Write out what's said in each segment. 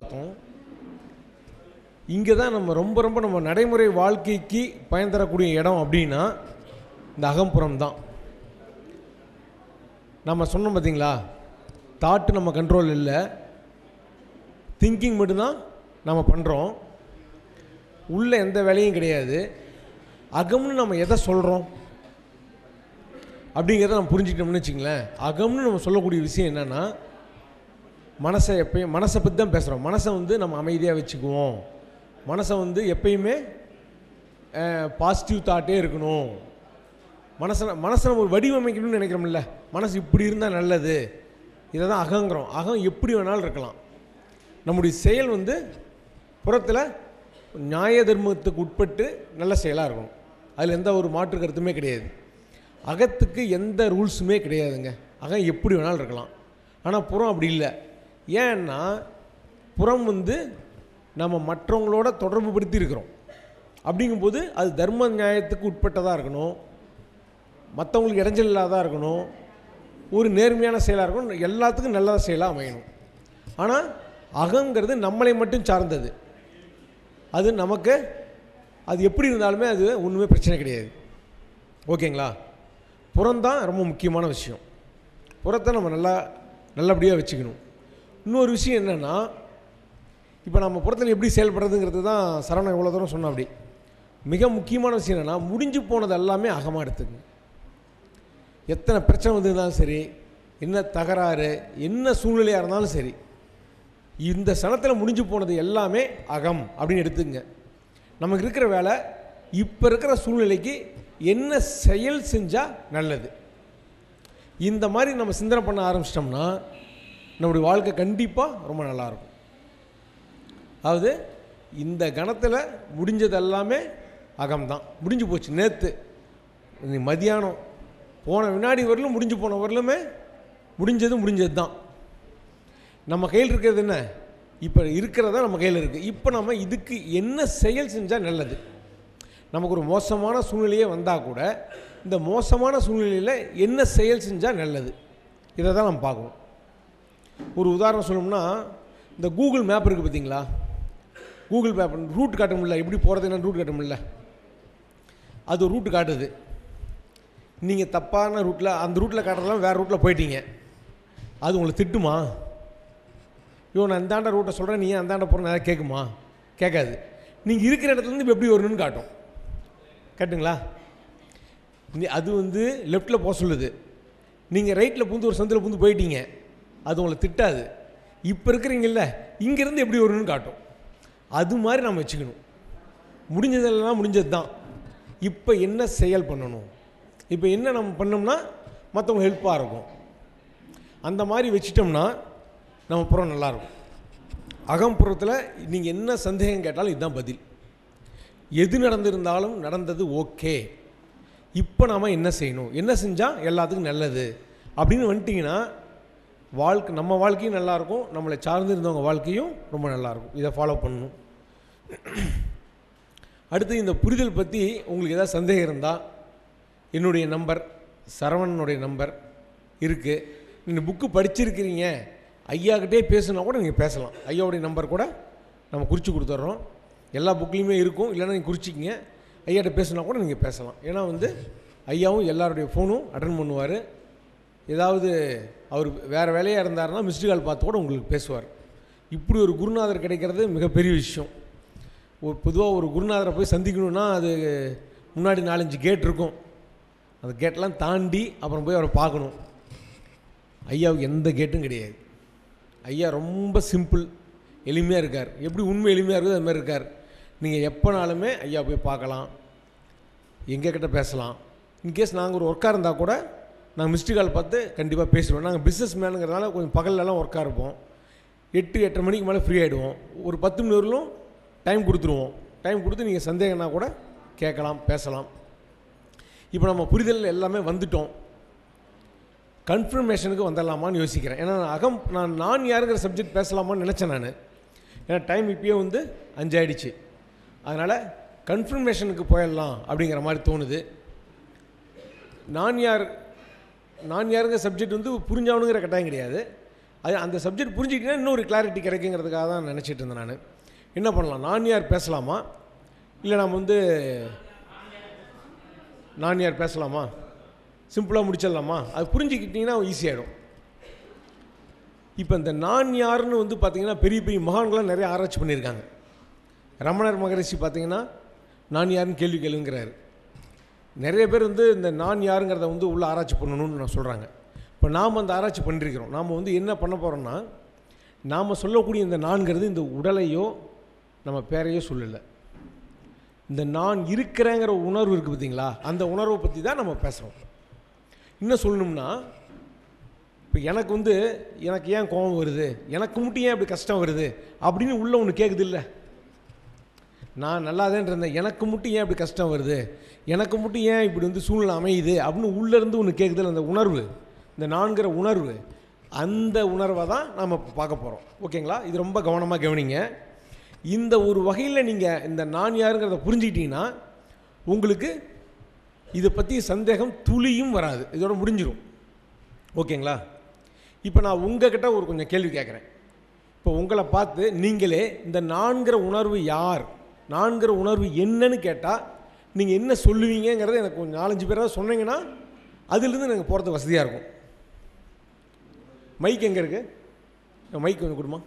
பார்த்தோம் இங்கே தான் நம்ம ரொம்ப ரொம்ப நம்ம நடைமுறை வாழ்க்கைக்கு பயன் தரக்கூடிய இடம் அப்படின்னா இந்த அகம்புறம் தான் நம்ம சொன்னோம் பார்த்தீங்களா தாட்டு நம்ம கண்ட்ரோல் இல்லை திங்கிங் மட்டும்தான் நம்ம பண்ணுறோம் உள்ள எந்த வேலையும் கிடையாது அகம்னு நம்ம எதை சொல்கிறோம் அப்படிங்கிறத நம்ம புரிஞ்சுக்கிட்டோம்னு வச்சுங்களேன் அகம்னு நம்ம சொல்லக்கூடிய விஷயம் என்னென்னா மனசை எப்பயும் மனசை பற்றி தான் பேசுகிறோம் மனசை வந்து நம்ம அமைதியாக வச்சுக்குவோம் மனசை வந்து எப்பயுமே பாசிட்டிவ் தாட்டே இருக்கணும் மனசை மனசை நம்ம ஒரு வடிவமைக்கணும்னு நினைக்கிறோம்ல மனசு இப்படி இருந்தால் நல்லது இதை தான் அகங்கிறோம் அகம் எப்படி வேணாலும் இருக்கலாம் நம்முடைய செயல் வந்து புறத்தில் நியாய தர்மத்துக்கு உட்பட்டு நல்ல செயலாக இருக்கணும் அதில் எந்த ஒரு மாற்று கருத்துமே கிடையாது அகத்துக்கு எந்த ரூல்ஸுமே கிடையாதுங்க அகம் எப்படி வேணாலும் இருக்கலாம் ஆனால் புறம் அப்படி இல்லை ஏன்னா புறம் வந்து நம்ம மற்றவங்களோட தொடர்பு படுத்தி இருக்கிறோம் அப்படிங்கும்போது அது தர்ம நியாயத்துக்கு உட்பட்டதாக இருக்கணும் மற்றவங்களுக்கு இடைஞ்சல் இல்லாததாக இருக்கணும் ஒரு நேர்மையான செயலாக இருக்கணும் எல்லாத்துக்கும் நல்ல செயலாக அமையணும் ஆனால் அகங்கிறது நம்மளை மட்டும் சார்ந்தது அது நமக்கு அது எப்படி இருந்தாலுமே அது ஒன்றுமே பிரச்சனை கிடையாது ஓகேங்களா புறம்தான் ரொம்ப முக்கியமான விஷயம் புறத்தை நம்ம நல்லா நல்லபடியாக வச்சுக்கணும் இன்னொரு விஷயம் என்னென்னா இப்போ நம்ம புறத்தில் எப்படி செயல்படுறதுங்கிறது தான் சரவணன் இவ்வளோ தூரம் சொன்ன அப்படி மிக முக்கியமான விஷயம் என்னென்னா முடிஞ்சு போனது எல்லாமே அகமாக எடுத்துக்கங்க எத்தனை பிரச்சனை வந்திருந்தாலும் சரி என்ன தகராறு என்ன சூழ்நிலையாக இருந்தாலும் சரி இந்த சனத்தில் முடிஞ்சு போனது எல்லாமே அகம் அப்படின்னு எடுத்துங்க நமக்கு இருக்கிற வேலை இப்போ இருக்கிற சூழ்நிலைக்கு என்ன செயல் செஞ்சால் நல்லது இந்த மாதிரி நம்ம சிந்தனை பண்ண ஆரம்பிச்சிட்டோம்னா நம்முடைய வாழ்க்கை கண்டிப்பாக ரொம்ப நல்லாயிருக்கும் அதாவது இந்த கணத்தில் முடிஞ்சது எல்லாமே அகம்தான் முடிஞ்சு போச்சு நேற்று மதியானம் போன வினாடி வரலும் முடிஞ்சு போன வரலுமே முடிஞ்சது முடிஞ்சது தான் நம்ம கையில் இருக்கிறது என்ன இப்போ இருக்கிறதா நம்ம கையில் இருக்குது இப்போ நம்ம இதுக்கு என்ன செயல் செஞ்சால் நல்லது நமக்கு ஒரு மோசமான சூழ்நிலையே வந்தால் கூட இந்த மோசமான சூழ்நிலையில் என்ன செயல் செஞ்சால் நல்லது இதை தான் நம்ம பார்க்கணும் ஒரு உதாரணம் சொல்லணும்னா இந்த கூகுள் மேப் இருக்குது பார்த்தீங்களா கூகுள் மேப் ரூட் காட்ட முடியல எப்படி போகிறது என்ன ரூட் காட்ட முடியல அது ரூட் காட்டுது நீங்கள் தப்பான ரூட்டில் அந்த ரூட்டில் காட்டுறதெல்லாம் வேறு ரூட்டில் போயிட்டீங்க அது உங்களை திட்டுமா ஐயோ நான் அந்தாண்ட ரூட்டை சொல்கிறேன் நீ அந்தாண்ட போகிற நிறையா கேட்குமா கேட்காது நீங்கள் இருக்கிற இடத்துலேருந்து இப்போ எப்படி வரணும்னு காட்டும் கேட்டுங்களா நீ அது வந்து லெஃப்ட்டில் போக சொல்லுது நீங்கள் ரைட்டில் பூந்து ஒரு சந்தில் பூந்து போயிட்டீங்க அது உங்களை திட்டாது இப்போ இருக்கிறீங்கல்ல இங்கேருந்து எப்படி வரணும்னு காட்டும் அது மாதிரி நம்ம வச்சுக்கணும் முடிஞ்சதெல்லாம் முடிஞ்சது தான் இப்போ என்ன செயல் பண்ணணும் இப்போ என்ன நம்ம பண்ணோம்னா மற்றவங்க ஹெல்ப்பாக இருக்கும் அந்த மாதிரி வச்சிட்டோம்னா நம்ம புறம் நல்லாயிருக்கும் அகம்புறத்தில் நீங்கள் என்ன சந்தேகம் கேட்டாலும் இதுதான் பதில் எது நடந்திருந்தாலும் நடந்தது ஓகே இப்போ நாம் என்ன செய்யணும் என்ன செஞ்சால் எல்லாத்துக்கும் நல்லது அப்படின்னு வந்துட்டிங்கன்னா வாழ்க்கை நம்ம வாழ்க்கையும் நல்லாயிருக்கும் நம்மளை சார்ந்து இருந்தவங்க வாழ்க்கையும் ரொம்ப நல்லாயிருக்கும் இதை ஃபாலோ பண்ணணும் அடுத்து இந்த புரிதல் பற்றி உங்களுக்கு ஏதாவது சந்தேகம் இருந்தால் என்னுடைய நம்பர் சரவணனுடைய நம்பர் இருக்குது நீங்கள் புக்கு படிச்சிருக்கிறீங்க ஐயாக்கிட்டே பேசுனா கூட நீங்கள் பேசலாம் ஐயாவுடைய நம்பர் கூட நம்ம குறித்து கொடுத்துட்றோம் எல்லா புக்லேயுமே இருக்கும் இல்லைன்னா நீங்கள் குறிச்சிக்கிங்க ஐயாட்ட பேசுனா கூட நீங்கள் பேசலாம் ஏன்னா வந்து ஐயாவும் எல்லாருடைய ஃபோனும் அட்டன் பண்ணுவார் ஏதாவது அவர் வேறு வேலையாக இருந்தாருன்னா மிஸ்டு கால் பார்த்து கூட உங்களுக்கு பேசுவார் இப்படி ஒரு குருநாதர் கிடைக்கிறது மிகப்பெரிய விஷயம் ஒரு பொதுவாக ஒரு குருநாதரை போய் சந்திக்கணுன்னா அது முன்னாடி நாலஞ்சு கேட் இருக்கும் அந்த கேட்லாம் தாண்டி அப்புறம் போய் அவரை பார்க்கணும் ஐயாவுக்கு எந்த கேட்டும் கிடையாது ஐயா ரொம்ப சிம்பிள் எளிமையாக இருக்கார் எப்படி உண்மை எளிமையாக இருக்குது அது மாதிரி இருக்கார் நீங்கள் எப்போனாலுமே ஐயா போய் பார்க்கலாம் எங்கள் கிட்ட பேசலாம் இன்கேஸ் நாங்கள் ஒரு ஒர்க்காக இருந்தால் கூட நாங்கள் மிஸ்டு கால் பார்த்து கண்டிப்பாக பேசுவோம் நாங்கள் பிஸ்னஸ் மேனுங்கிறதுனால கொஞ்சம் பகல்லலாம் ஒர்க்காக இருப்போம் எட்டு எட்டரை மணிக்கு மேலே ஃப்ரீ ஆகிடுவோம் ஒரு பத்து மணி வரலும் டைம் கொடுத்துருவோம் டைம் கொடுத்து நீங்கள் சந்தேகம்னா கூட கேட்கலாம் பேசலாம் இப்போ நம்ம புரிதல் எல்லாமே வந்துட்டோம் கன்ஃபர்மேஷனுக்கு வந்துடலாமான்னு யோசிக்கிறேன் ஏன்னா நான் அகம் நான் நான் யாருங்கிற சப்ஜெக்ட் பேசலாமான்னு நினச்சேன் நான் ஏன்னா டைம் இப்பயே வந்து அஞ்சாயிடுச்சு அதனால் கன்ஃபர்மேஷனுக்கு போயிடலாம் அப்படிங்கிற மாதிரி தோணுது நான் யார் நான் யாருங்கிற சப்ஜெக்ட் வந்து புரிஞ்சாவணுங்கிற கட்டாயம் கிடையாது அது அந்த சப்ஜெக்ட் புரிஞ்சுக்கிட்டீங்கன்னா இன்னொரு கிளாரிட்டி கிடைக்குங்கிறதுக்காக தான் நினச்சிட்டு இருந்தேன் நான் என்ன பண்ணலாம் நான் யார் பேசலாமா இல்லை நாம் வந்து நான் யார் பேசலாமா சிம்பிளாக முடிச்சிடலாமா அது புரிஞ்சுக்கிட்டிங்கன்னா ஈஸியாகிடும் இப்போ இந்த நான் யாருன்னு வந்து பார்த்தீங்கன்னா பெரிய பெரிய மகான்களாம் நிறைய ஆராய்ச்சி பண்ணியிருக்காங்க ரமணர் மகரிஷி பார்த்தீங்கன்னா நான் யாருன்னு கேள்வி கேளுங்கிறாரு நிறைய பேர் வந்து இந்த நான் யாருங்கிறத வந்து உள்ள ஆராய்ச்சி பண்ணணும்னு நான் சொல்கிறாங்க இப்போ நாம் அந்த ஆராய்ச்சி பண்ணியிருக்கிறோம் நாம் வந்து என்ன பண்ண போகிறோம்னா நாம் சொல்லக்கூடிய இந்த நான்கிறது இந்த உடலையோ நம்ம பேரையோ சொல்லலை இந்த நான் இருக்கிறேங்கிற உணர்வு இருக்குது பார்த்தீங்களா அந்த உணர்வை பற்றி தான் நம்ம பேசுகிறோம் இன்னும் சொல்லணும்னா இப்போ எனக்கு வந்து எனக்கு ஏன் கோபம் வருது எனக்கு மட்டும் ஏன் இப்படி கஷ்டம் வருது அப்படின்னு உள்ள ஒன்று கேட்குது இல்லை நான் நல்லா தான் இருந்தேன் எனக்கு மட்டும் ஏன் இப்படி கஷ்டம் வருது எனக்கு மட்டும் ஏன் இப்படி வந்து சூழ்நிலை அமையுது அப்படின்னு உள்ளேருந்து ஒன்று கேட்குதுல்ல அந்த உணர்வு இந்த நான்கிற உணர்வு அந்த உணர்வை தான் நாம் பார்க்க போகிறோம் ஓகேங்களா இது ரொம்ப கவனமாக கவனிங்க இந்த ஒரு வகையில் நீங்கள் இந்த நான் யாருங்கிறத புரிஞ்சுக்கிட்டீங்கன்னா உங்களுக்கு இதை பற்றி சந்தேகம் துளியும் வராது இதோட முடிஞ்சிடும் ஓகேங்களா இப்போ நான் உங்ககிட்ட ஒரு கொஞ்சம் கேள்வி கேட்குறேன் இப்போ உங்களை பார்த்து நீங்களே இந்த நான்கிற உணர்வு யார் நான்கிற உணர்வு என்னன்னு கேட்டால் நீங்கள் என்ன சொல்லுவீங்கங்கிறத எனக்கு கொஞ்சம் நாலஞ்சு பேராக சொன்னீங்கன்னா அதுலேருந்து எனக்கு போகிறது வசதியாக இருக்கும் மைக் எங்கே இருக்குது மைக் கொஞ்சம் கொடுமா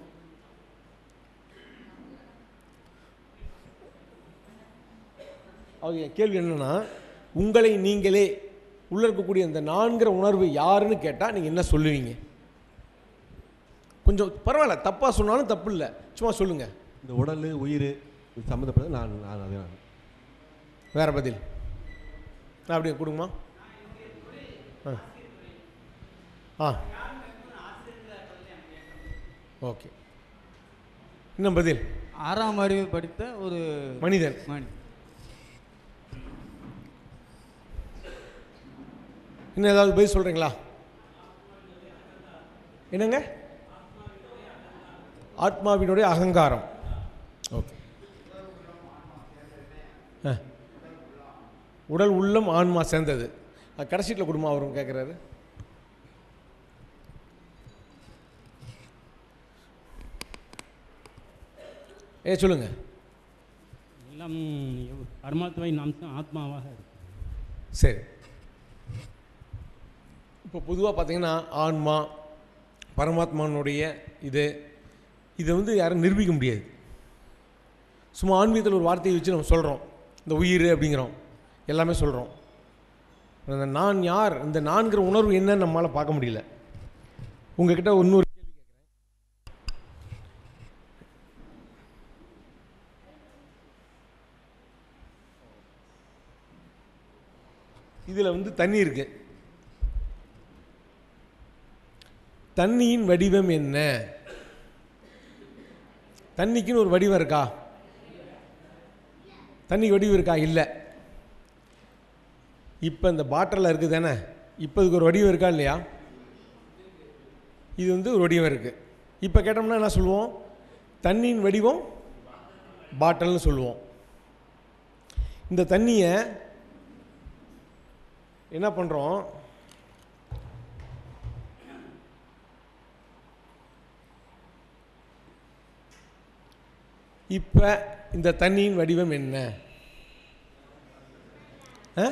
அவங்க கேள்வி என்னென்னா உங்களை நீங்களே உள்ள இருக்கக்கூடிய இந்த நான்கிற உணர்வு யாருன்னு கேட்டால் நீங்கள் என்ன சொல்லுவீங்க கொஞ்சம் பரவாயில்ல தப்பாக சொன்னாலும் தப்பு இல்லை சும்மா சொல்லுங்கள் இந்த உடல் உயிர் இது சம்மந்தப்பட்டது நான் நான் அது நான் வேறு பதில் நான் அப்படியே கொடுங்கம்மா ஆ ஆ ஓகே இன்னும் பதில் ஆறாம் அறிவு படித்த ஒரு மனிதன் மணி இன்னும் ஏதாவது பதில் சொல்கிறீங்களா என்னங்க ஆத்மாவினுடைய அகங்காரம் ஓகே ஆ. உடல் உள்ளம் ஆன்மா சேர்ந்தது கடைசீட்டில் குடும்பம் அவரும் கேட்குறாரு ஏ சொல்லுங்க எல்லாம் பரமாத்மாவின் அம்சம் ஆத்மாவாக இருக்கு சரி இப்போ பொதுவாக பார்த்தீங்கன்னா ஆன்மா பரமாத்மானுடைய இது இதை வந்து யாரும் நிரூபிக்க முடியாது சும்மா ஆன்மீகத்தில் ஒரு வார்த்தையை வச்சு நம்ம சொல்கிறோம் இந்த உயிர் அப்படிங்கிறோம் எல்லாமே சொல்கிறோம் அந்த நான் யார் இந்த நான்கிற உணர்வு என்னன்னு நம்மளால் பார்க்க முடியல உங்ககிட்ட இன்னொரு கேள்வி கேட்குறேன் இதில் வந்து தண்ணி இருக்கு தண்ணியின் வடிவம் என்ன தண்ணிக்குன்னு ஒரு வடிவம் இருக்கா தண்ணி வடிவம் இருக்கா இல்லை இப்போ இந்த பாட்டிலில் இருக்குது தானே இப்போ இதுக்கு ஒரு வடிவம் இருக்கா இல்லையா இது வந்து ஒரு வடிவம் இருக்குது இப்போ கேட்டோம்னா என்ன சொல்லுவோம் தண்ணியின் வடிவம் பாட்டில்னு சொல்லுவோம் இந்த தண்ணியை என்ன பண்ணுறோம் இப்போ இந்த தண்ணியின் வடிவம் என்ன ஆ?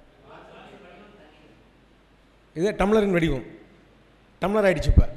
இது டம்ளரின் வடிவம் டம்ளர் ஆயிடுச்சு இப்போ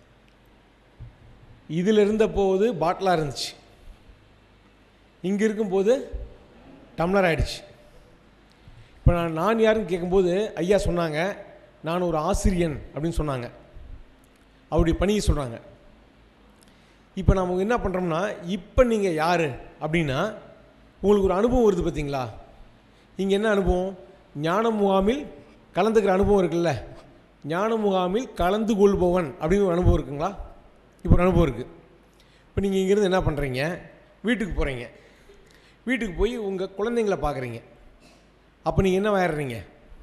இதில் இருந்த போது பாட்டிலாக இருந்துச்சு இங்கே இருக்கும்போது டம்ளர் ஆயிடுச்சு இப்போ நான் நான் யாருன்னு கேட்கும்போது ஐயா சொன்னாங்க நான் ஒரு ஆசிரியன் அப்படின்னு சொன்னாங்க அவருடைய பணியை சொல்கிறாங்க இப்போ நம்ம என்ன பண்ணுறோம்னா இப்போ நீங்கள் யார் அப்படின்னா உங்களுக்கு ஒரு அனுபவம் வருது பார்த்தீங்களா இங்கே என்ன அனுபவம் ஞான முகாமில் கலந்துக்கிற அனுபவம் இருக்குல்ல ஞான முகாமில் கலந்து கொள்பவன் அப்படின்னு ஒரு அனுபவம் இருக்குங்களா இப்போ ஒரு அனுபவம் இருக்குது இப்போ நீங்கள் இங்கேருந்து என்ன பண்ணுறீங்க வீட்டுக்கு போகிறீங்க வீட்டுக்கு போய் உங்கள் குழந்தைங்கள பார்க்குறீங்க அப்போ நீங்கள் என்ன ஆயிடுறீங்க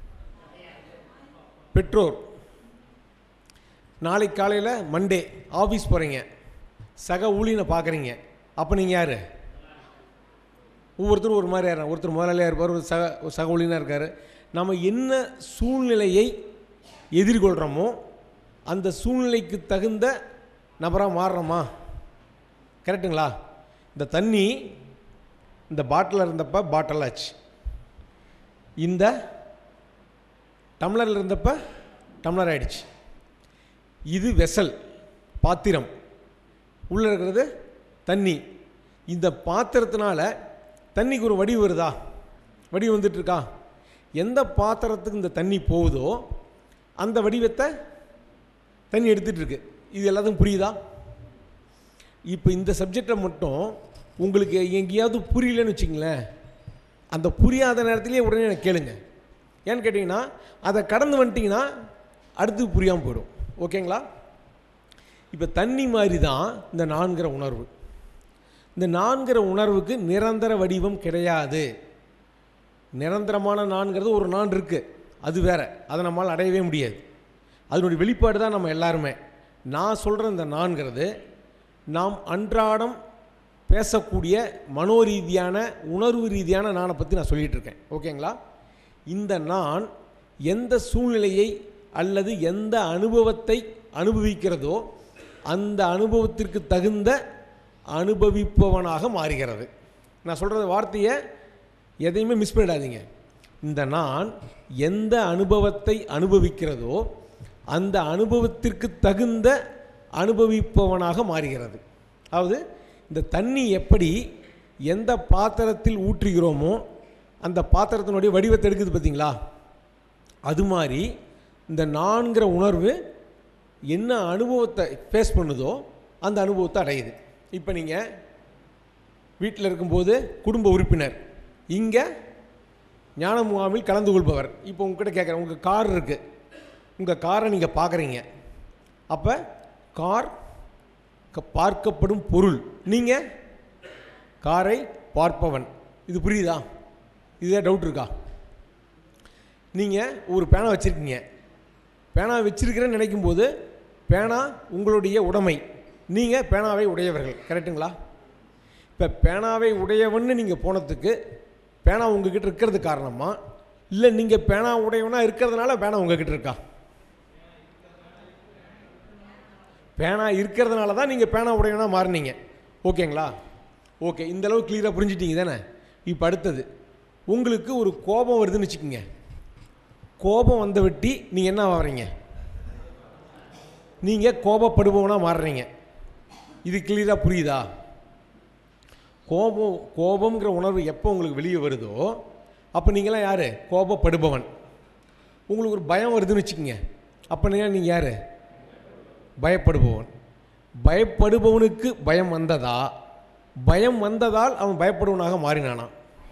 பெற்றோர் நாளைக்கு காலையில் மண்டே ஆஃபீஸ் போகிறீங்க சக ஊழியனை பார்க்குறீங்க அப்போ நீங்கள் யார் ஒவ்வொருத்தரும் ஒரு மாதிரி யார் ஒருத்தர் முதலாளியாக இருப்பார் ஒரு சக ஒரு சக ஊழியனாக இருக்கார் நம்ம என்ன சூழ்நிலையை எதிர்கொள்கிறோமோ அந்த சூழ்நிலைக்கு தகுந்த நபராக மாறுறோமா கரெக்டுங்களா இந்த தண்ணி இந்த பாட்டிலில் இருந்தப்ப பாட்டில் ஆச்சு இந்த டம்ளரில் இருந்தப்ப டம்ளர் ஆயிடுச்சு இது வெசல் பாத்திரம் உள்ளே இருக்கிறது தண்ணி இந்த பாத்திரத்தினால தண்ணிக்கு ஒரு வடிவு வருதா வடிவு வந்துட்டுருக்கா எந்த பாத்திரத்துக்கு இந்த தண்ணி போகுதோ அந்த வடிவத்தை தண்ணி எடுத்துகிட்டு இருக்கு இது எல்லாத்துக்கும் புரியுதா இப்போ இந்த சப்ஜெக்டை மட்டும் உங்களுக்கு எங்கேயாவது புரியலன்னு வச்சிங்களேன் அந்த புரியாத நேரத்திலேயே உடனே எனக்கு கேளுங்க ஏன்னு கேட்டிங்கன்னா அதை கடந்து வந்துட்டிங்கன்னா அடுத்து புரியாமல் போயிடும் ஓகேங்களா இப்போ தண்ணி மாதிரி தான் இந்த நான்கிற உணர்வு இந்த நான்கிற உணர்வுக்கு நிரந்தர வடிவம் கிடையாது நிரந்தரமான நான்கிறது ஒரு நான் இருக்குது அது வேற அதை நம்மால் அடையவே முடியாது அதனுடைய வெளிப்பாடு தான் நம்ம எல்லாருமே நான் சொல்கிற இந்த நான்கிறது நாம் அன்றாடம் பேசக்கூடிய மனோரீதியான உணர்வு ரீதியான நானை பற்றி நான் சொல்லிகிட்டு இருக்கேன் ஓகேங்களா இந்த நான் எந்த சூழ்நிலையை அல்லது எந்த அனுபவத்தை அனுபவிக்கிறதோ அந்த அனுபவத்திற்கு தகுந்த அனுபவிப்பவனாக மாறுகிறது நான் சொல்கிற வார்த்தையை எதையுமே மிஸ் பண்ணிடாதீங்க இந்த நான் எந்த அனுபவத்தை அனுபவிக்கிறதோ அந்த அனுபவத்திற்கு தகுந்த அனுபவிப்பவனாக மாறுகிறது அதாவது இந்த தண்ணி எப்படி எந்த பாத்திரத்தில் ஊற்றுகிறோமோ அந்த பாத்திரத்தினுடைய வடிவத்தை எடுக்குது பார்த்தீங்களா அது மாதிரி இந்த நான்கிற உணர்வு என்ன அனுபவத்தை ஃபேஸ் பண்ணுதோ அந்த அனுபவத்தை அடையுது இப்போ நீங்கள் வீட்டில் இருக்கும்போது குடும்ப உறுப்பினர் இங்கே ஞான முகாமில் கலந்து கொள்பவர் இப்போ உங்ககிட்ட கேட்குறேன் உங்கள் கார் இருக்குது உங்கள் காரை நீங்கள் பார்க்குறீங்க அப்போ கார் க- பார்க்கப்படும் பொருள் நீங்கள் காரை பார்ப்பவன் இது புரியுதா இதுதான் டவுட் இருக்கா நீங்கள் ஒரு பேனா வச்சுருக்கீங்க பேனா வச்சிருக்கிறேன்னு நினைக்கும் போது பேனா உங்களுடைய உடைமை நீங்கள் பேனாவை உடையவர்கள் கரெக்டுங்களா இப்போ பேனாவை உடையவன்னு நீங்கள் போனதுக்கு பேனா உங்ககிட்ட இருக்கிறது காரணமா இல்லை நீங்கள் பேனா உடையவனா இருக்கிறதுனால பேனா உங்ககிட்ட இருக்கா பேனா இருக்கிறதுனால தான் நீங்கள் பேனா உடையவனா மாறினீங்க ஓகேங்களா ஓகே இந்த அளவு கிளியராக புரிஞ்சிட்டீங்க தானே இப்போ அடுத்தது உங்களுக்கு ஒரு கோபம் வருதுன்னு வச்சுக்கோங்க கோபம் வந்த வெட்டி நீங்கள் என்ன ஆகிறீங்க நீங்கள் கோபப்படுபவனா மாறுறீங்க இது கிளியராக புரியுதா கோபம் கோபம்ங்கிற உணர்வு எப்போ உங்களுக்கு வெளியே வருதோ அப்போ நீங்களாம் யார் கோபப்படுபவன் உங்களுக்கு ஒரு பயம் வருதுன்னு வச்சுக்கோங்க அப்போ நீங்கள் நீங்கள் யார் பயப்படுபவன் பயப்படுபவனுக்கு பயம் வந்ததா பயம் வந்ததால் அவன் பயப்படுவனாக மாறினானா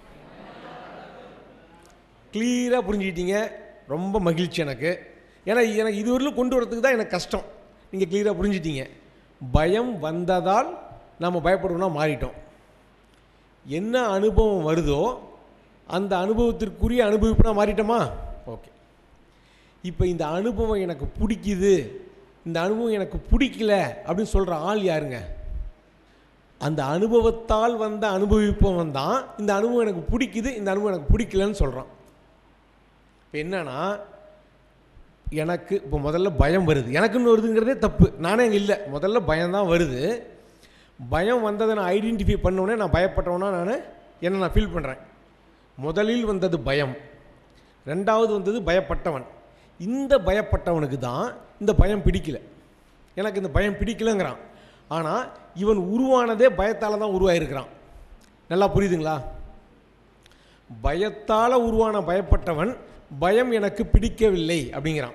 கிளியராக புரிஞ்சுக்கிட்டீங்க ரொம்ப மகிழ்ச்சி எனக்கு ஏன்னா எனக்கு இதுவரையிலும் கொண்டு வரதுக்கு தான் எனக்கு கஷ்டம் நீங்கள் கிளியராக புரிஞ்சிட்டீங்க பயம் வந்ததால் நம்ம பயப்படுவோம்னா மாறிட்டோம் என்ன அனுபவம் வருதோ அந்த அனுபவத்திற்குரிய அனுபவிப்புனா மாறிட்டோமா ஓகே இப்போ இந்த அனுபவம் எனக்கு பிடிக்குது இந்த அனுபவம் எனக்கு பிடிக்கல அப்படின்னு சொல்கிற ஆள் யாருங்க அந்த அனுபவத்தால் வந்த அனுபவிப்பவன் தான் இந்த அனுபவம் எனக்கு பிடிக்குது இந்த அனுபவம் எனக்கு பிடிக்கலன்னு சொல்கிறான் இப்போ என்னன்னா எனக்கு இப்போ முதல்ல பயம் வருது எனக்குன்னு வருதுங்கிறதே தப்பு நானே அங்கே இல்லை முதல்ல பயம்தான் வருது பயம் வந்ததை நான் ஐடென்டிஃபை பண்ணோடனே நான் பயப்பட்டவனா நான் என்ன நான் ஃபீல் பண்ணுறேன் முதலில் வந்தது பயம் ரெண்டாவது வந்தது பயப்பட்டவன் இந்த பயப்பட்டவனுக்கு தான் இந்த பயம் பிடிக்கல எனக்கு இந்த பயம் பிடிக்கலங்கிறான் ஆனால் இவன் உருவானதே பயத்தால் தான் உருவாயிருக்கிறான் நல்லா புரியுதுங்களா பயத்தால் உருவான பயப்பட்டவன் பயம் எனக்கு பிடிக்கவில்லை அப்படிங்கிறான்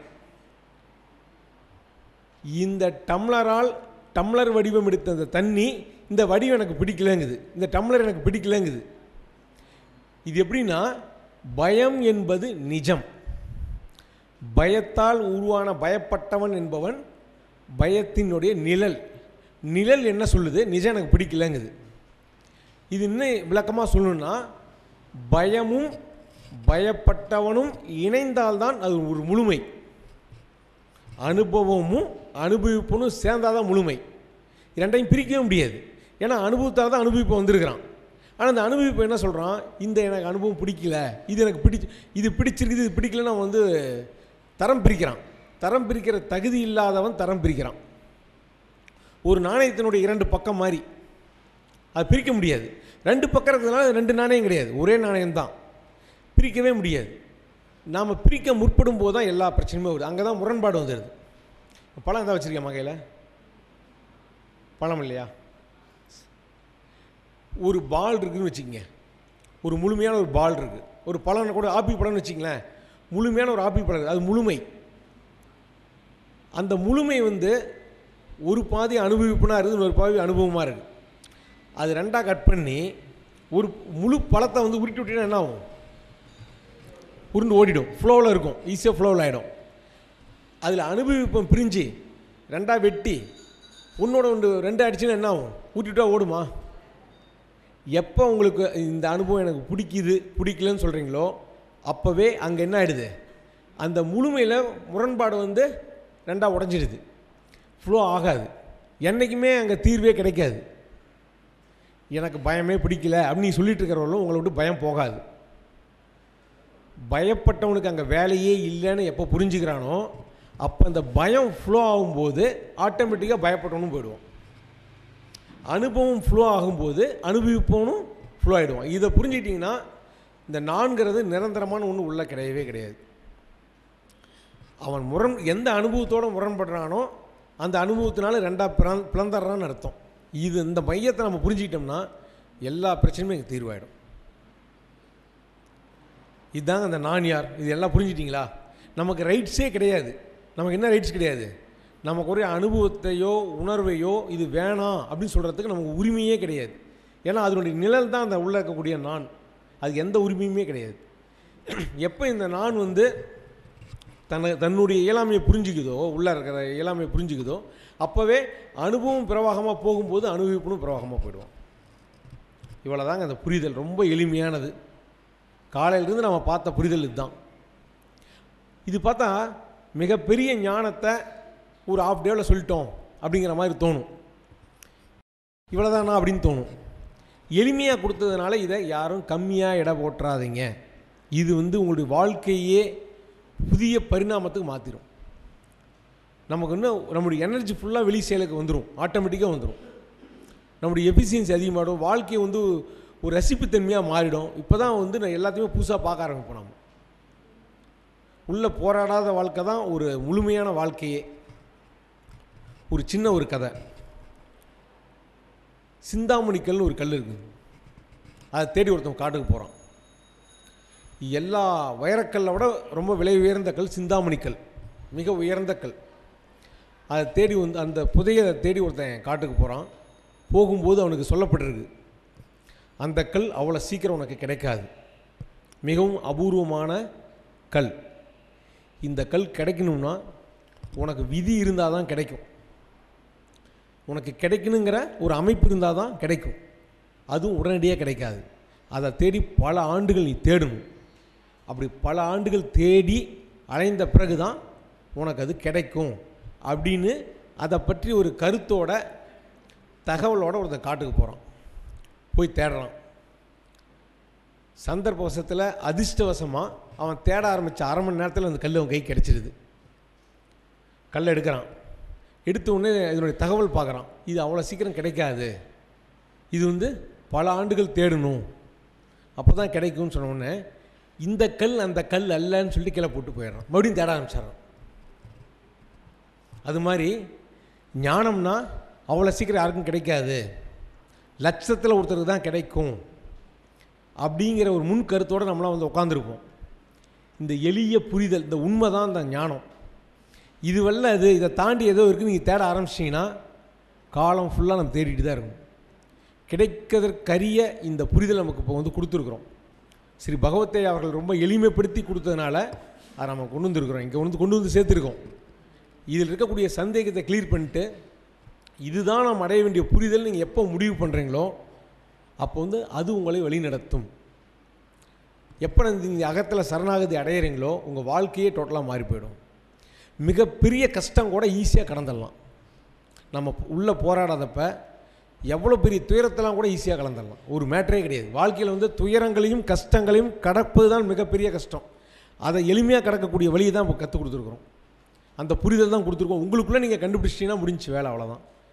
இந்த டம்ளரால் டம்ளர் வடிவம் எடுத்த அந்த தண்ணி இந்த வடிவம் எனக்கு பிடிக்கலங்குது இந்த டம்ளர் எனக்கு பிடிக்கலங்குது இது எப்படின்னா பயம் என்பது நிஜம் பயத்தால் உருவான பயப்பட்டவன் என்பவன் பயத்தினுடைய நிழல் நிழல் என்ன சொல்லுது நிஜம் எனக்கு பிடிக்கலங்குது இது இன்னும் விளக்கமாக சொல்லணும்னா பயமும் பயப்பட்டவனும் இணைந்தால்தான் அது ஒரு முழுமை அனுபவமும் அனுபவிப்பனும் சேர்ந்தாதான் முழுமை இரண்டையும் பிரிக்கவே முடியாது ஏன்னா அனுபவத்தால் தான் அனுபவிப்பு வந்திருக்கிறான் ஆனால் அந்த அனுபவிப்பு என்ன சொல்கிறான் இந்த எனக்கு அனுபவம் பிடிக்கல இது எனக்கு பிடிச்சி இது பிடிச்சிருக்குது இது பிடிக்கலன்னு அவன் வந்து தரம் பிரிக்கிறான் தரம் பிரிக்கிற தகுதி இல்லாதவன் தரம் பிரிக்கிறான் ஒரு நாணயத்தினுடைய இரண்டு பக்கம் மாதிரி அது பிரிக்க முடியாது ரெண்டு பக்கம் இருக்கிறதுனால ரெண்டு நாணயம் கிடையாது ஒரே நாணயம் தான் பிரிக்கவே முடியாது நாம் பிரிக்க முற்படும் போது தான் எல்லா பிரச்சனையுமே வருது அங்கே தான் முரண்பாடு வந்துடுது பழம் எதாவது வச்சுருக்கேன் கையில் பழம் இல்லையா ஒரு பால் இருக்குதுன்னு வச்சுக்கோங்க ஒரு முழுமையான ஒரு பால் இருக்குது ஒரு பழம் கூட ஆப்பி பழம்னு வச்சுங்களேன் முழுமையான ஒரு ஆப்பி பழம் இருக்கு. அது முழுமை அந்த முழுமை வந்து ஒரு பாதி அனுபவிப்புனா இருக்குது இன்னொரு பாதி அனுபவமாக இருக்குது அது ரெண்டாக கட் பண்ணி ஒரு முழு பழத்தை வந்து உருட்டி விட்டீங்கன்னா என்ன ஆகும் உருண்டு ஓடிடும் ஃப்ளோவில் இருக்கும் ஈஸியாக ஃப்ளோவில் ஆகிடும் அதில் அனுபவிப்பம் பிரிஞ்சு ரெண்டாக வெட்டி ஒன்றோட ஒன்று ரெண்டு அடிச்சுன்னா என்ன ஆகும் ஊட்டிவிட்டா ஓடுமா எப்போ உங்களுக்கு இந்த அனுபவம் எனக்கு பிடிக்குது பிடிக்கலன்னு சொல்கிறீங்களோ அப்போவே அங்கே என்ன ஆகிடுது அந்த முழுமையில் முரண்பாடு வந்து ரெண்டாக உடஞ்சிடுது ஃப்ளோ ஆகாது என்றைக்குமே அங்கே தீர்வே கிடைக்காது எனக்கு பயமே பிடிக்கல அப்படின்னு நீ சொல்லிட்டு இருக்கிறவங்களும் உங்களை விட்டு பயம் போகாது பயப்பட்டவனுக்கு அங்கே வேலையே இல்லைன்னு எப்போ புரிஞ்சுக்கிறானோ அப்போ அந்த பயம் ஃப்ளோ ஆகும்போது ஆட்டோமேட்டிக்காக பயப்பட்டவனும் போயிடுவான் அனுபவம் ஃப்ளோ ஆகும்போது அனுபவிப்பவனும் ஃப்ளோ ஆகிடுவான் இதை புரிஞ்சுக்கிட்டிங்கன்னா இந்த நான்கிறது நிரந்தரமான ஒன்று உள்ள கிடையவே கிடையாது அவன் முரண் எந்த அனுபவத்தோடு முரண்படுறானோ அந்த அனுபவத்தினால ரெண்டாக பிளந் பிளந்தர்றான்னு அர்த்தம் இது இந்த மையத்தை நம்ம புரிஞ்சுக்கிட்டோம்னா எல்லா பிரச்சனையுமே எனக்கு தீர்வாயிடும் இதுதாங்க அந்த நான் யார் இது எல்லாம் புரிஞ்சிட்டிங்களா நமக்கு ரைட்ஸே கிடையாது நமக்கு என்ன ரைட்ஸ் கிடையாது நமக்கு ஒரு அனுபவத்தையோ உணர்வையோ இது வேணாம் அப்படின்னு சொல்கிறதுக்கு நமக்கு உரிமையே கிடையாது ஏன்னா அதனுடைய நிழல் தான் அந்த உள்ளே இருக்கக்கூடிய நான் அதுக்கு எந்த உரிமையுமே கிடையாது எப்போ இந்த நான் வந்து தன்னை தன்னுடைய இயலாமையை புரிஞ்சுக்குதோ உள்ளே இருக்கிற இயலாமையை புரிஞ்சுக்குதோ அப்போவே அனுபவம் பிரவாகமாக போகும்போது அனுபவிப்பும் பிரவாகமாக போயிடுவோம் இவ்வளோ தாங்க அந்த புரிதல் ரொம்ப எளிமையானது காலையிலேருந்து நம்ம பார்த்த புரிதல் இதுதான் இது பார்த்தா மிகப்பெரிய ஞானத்தை ஒரு ஆஃப் டேவில் சொல்லிட்டோம் அப்படிங்கிற மாதிரி தோணும் இவ்வளோதானா அப்படின்னு தோணும் எளிமையாக கொடுத்ததுனால இதை யாரும் கம்மியாக எடை போட்டுறாதீங்க இது வந்து உங்களுடைய வாழ்க்கையே புதிய பரிணாமத்துக்கு மாற்றிடும் நமக்கு இன்னும் நம்முடைய எனர்ஜி ஃபுல்லாக வெளி செயலுக்கு வந்துடும் ஆட்டோமேட்டிக்காக வந்துடும் நம்முடைய எஃபிஷியன்சி அதிகமாகிடும் வாழ்க்கை வந்து ஒரு ரசிப்புத்தன்மையாக மாறிடும் இப்போ தான் வந்து நான் எல்லாத்தையுமே புதுசாக பார்க்க ஆரம்பிப்போம் நம்ம உள்ள போராடாத வாழ்க்கை தான் ஒரு முழுமையான வாழ்க்கையே ஒரு சின்ன ஒரு கதை சிந்தாமணிக்கல்னு ஒரு கல் இருக்குது அதை தேடி ஒருத்தன் காட்டுக்கு போகிறான் எல்லா வைரக்கல்லை விட ரொம்ப விலை உயர்ந்த கல் சிந்தாமணிக்கல் மிக உயர்ந்த கல் அதை தேடி வந்து அந்த புதையை தேடி ஒருத்தன் காட்டுக்கு போகிறான் போகும்போது அவனுக்கு சொல்லப்பட்டிருக்கு அந்த கல் அவ்வளோ சீக்கிரம் உனக்கு கிடைக்காது மிகவும் அபூர்வமான கல் இந்த கல் கிடைக்கணும்னா உனக்கு விதி இருந்தால் தான் கிடைக்கும் உனக்கு கிடைக்கணுங்கிற ஒரு அமைப்பு இருந்தால் தான் கிடைக்கும் அதுவும் உடனடியாக கிடைக்காது அதை தேடி பல ஆண்டுகள் நீ தேடணும் அப்படி பல ஆண்டுகள் தேடி அலைந்த பிறகு தான் உனக்கு அது கிடைக்கும் அப்படின்னு அதை பற்றி ஒரு கருத்தோட தகவலோட ஒருத்தன் காட்டுக்கு போகிறான் போய் தேடுறான் சந்தர்ப்பவசத்தில் அதிர்ஷ்டவசமாக அவன் தேட ஆரம்பித்த அரை மணி நேரத்தில் அந்த கல் அவன் கை கிடச்சிருது கல் எடுக்கிறான் எடுத்த உடனே இதனுடைய தகவல் பார்க்குறான் இது அவ்வளோ சீக்கிரம் கிடைக்காது இது வந்து பல ஆண்டுகள் தேடணும் அப்போ தான் கிடைக்கும்னு சொன்ன உடனே இந்த கல் அந்த கல் அல்லன்னு சொல்லிட்டு கீழே போட்டு போயிடுறான் மறுபடியும் தேட ஆரம்பிச்சிடறான் அது மாதிரி ஞானம்னா அவ்வளோ சீக்கிரம் யாருக்கும் கிடைக்காது லட்சத்தில் ஒருத்தருக்கு தான் கிடைக்கும் அப்படிங்கிற ஒரு முன் கருத்தோடு நம்மளாம் வந்து உட்காந்துருப்போம் இந்த எளிய புரிதல் இந்த உண்மை தான் இந்த ஞானம் இது வல்ல அது இதை தாண்டி ஏதோ இருக்குது நீங்கள் தேட ஆரம்பிச்சிங்கன்னா காலம் ஃபுல்லாக நம்ம தேடிட்டு தான் இருக்கும் கிடைக்கிறதற்கரிய இந்த புரிதல் நமக்கு இப்போ வந்து கொடுத்துருக்குறோம் ஸ்ரீ பகவத்தை அவர்கள் ரொம்ப எளிமைப்படுத்தி கொடுத்ததுனால அதை நம்ம கொண்டு வந்துருக்குறோம் இங்கே வந்து கொண்டு வந்து சேர்த்துருக்கோம் இதில் இருக்கக்கூடிய சந்தேகத்தை கிளியர் பண்ணிட்டு இதுதான் நாம் அடைய வேண்டிய புரிதல் நீங்கள் எப்போ முடிவு பண்ணுறீங்களோ அப்போ வந்து அது உங்களை வழிநடத்தும் எப்போ நீங்கள் அகத்தில் சரணாகதி அடையிறீங்களோ உங்கள் வாழ்க்கையே டோட்டலாக மாறி போயிடும் மிகப்பெரிய கஷ்டம் கூட ஈஸியாக கடந்துடலாம் நம்ம உள்ளே போராடாதப்ப எவ்வளோ பெரிய துயரத்தெல்லாம் கூட ஈஸியாக கலந்துடலாம் ஒரு மேட்டரே கிடையாது வாழ்க்கையில் வந்து துயரங்களையும் கஷ்டங்களையும் கடப்பது தான் மிகப்பெரிய கஷ்டம் அதை எளிமையாக கடக்கக்கூடிய வழியை தான் இப்போ கற்றுக் கொடுத்துருக்குறோம் அந்த புரிதல் தான் கொடுத்துருக்கோம் உங்களுக்குள்ளே நீங்கள் கண்டுபிடிச்சிட்டிங்கன்னா முடிஞ்சு வேலை அவ்வளோதான்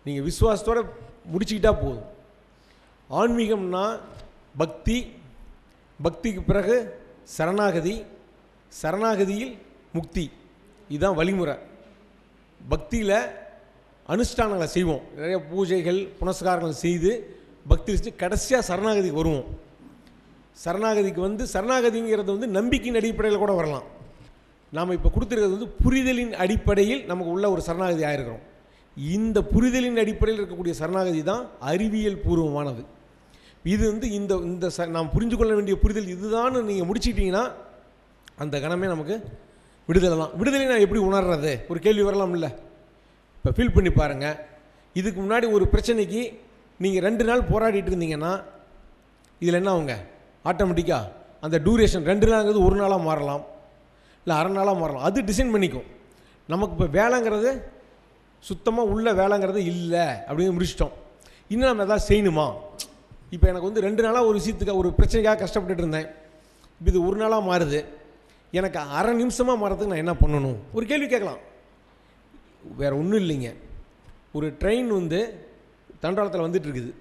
நீங்கள் விசுவாசத்தோட முடிச்சுக்கிட்டா போதும் ஆன்மீகம்னா பக்தி பக்திக்கு பிறகு சரணாகதி சரணாகதியில் முக்தி இதுதான் வழிமுறை பக்தியில் அனுஷ்டானங்களை செய்வோம் நிறைய பூஜைகள் புனஸ்காரங்கள் செய்து பக்தி வச்சு கடைசியாக சரணாகதிக்கு வருவோம் சரணாகதிக்கு வந்து சரணாகதிங்கிறது வந்து நம்பிக்கையின் அடிப்படையில் கூட வரலாம் நாம் இப்போ கொடுத்துருக்கிறது வந்து புரிதலின் அடிப்படையில் நமக்கு உள்ள ஒரு சரணாகதி ஆயிருக்கிறோம் இந்த புரிதலின் அடிப்படையில் இருக்கக்கூடிய சரணாகதி தான் அறிவியல் பூர்வமானது இது வந்து இந்த இந்த ச நாம் புரிஞ்சு கொள்ள வேண்டிய புரிதல் இதுதான் நீங்கள் முடிச்சிட்டிங்கன்னா அந்த கணமே நமக்கு விடுதலை தான் விடுதலை நான் எப்படி உணர்றது ஒரு கேள்வி வரலாம் இல்லை இப்போ ஃபீல் பண்ணி பாருங்கள் இதுக்கு முன்னாடி ஒரு பிரச்சனைக்கு நீங்கள் ரெண்டு நாள் போராடிட்டு இருந்தீங்கன்னா இதில் என்ன ஆகுங்க ஆட்டோமேட்டிக்காக அந்த டூரேஷன் ரெண்டு நாள்ங்கிறது ஒரு நாளாக மாறலாம் இல்லை அரை நாளாக மாறலாம் அது டிசைன் பண்ணிக்கும் நமக்கு இப்போ வேலைங்கிறது சுத்தமாக உள்ள வேலைங்கிறது இல்லை அப்படின்னு முடிச்சிட்டோம் இன்னும் நம்ம எதாவது செய்யணுமா இப்போ எனக்கு வந்து ரெண்டு நாளாக ஒரு விஷயத்துக்கு ஒரு பிரச்சனைக்காக கஷ்டப்பட்டுட்டு இருந்தேன் இப்போ இது ஒரு நாளாக மாறுது எனக்கு அரை நிமிஷமாக மாறதுக்கு நான் என்ன பண்ணணும் ஒரு கேள்வி கேட்கலாம் வேறு ஒன்றும் இல்லைங்க ஒரு ட்ரெயின் வந்து தண்டவாளத்தில் வந்துட்டு இருக்குது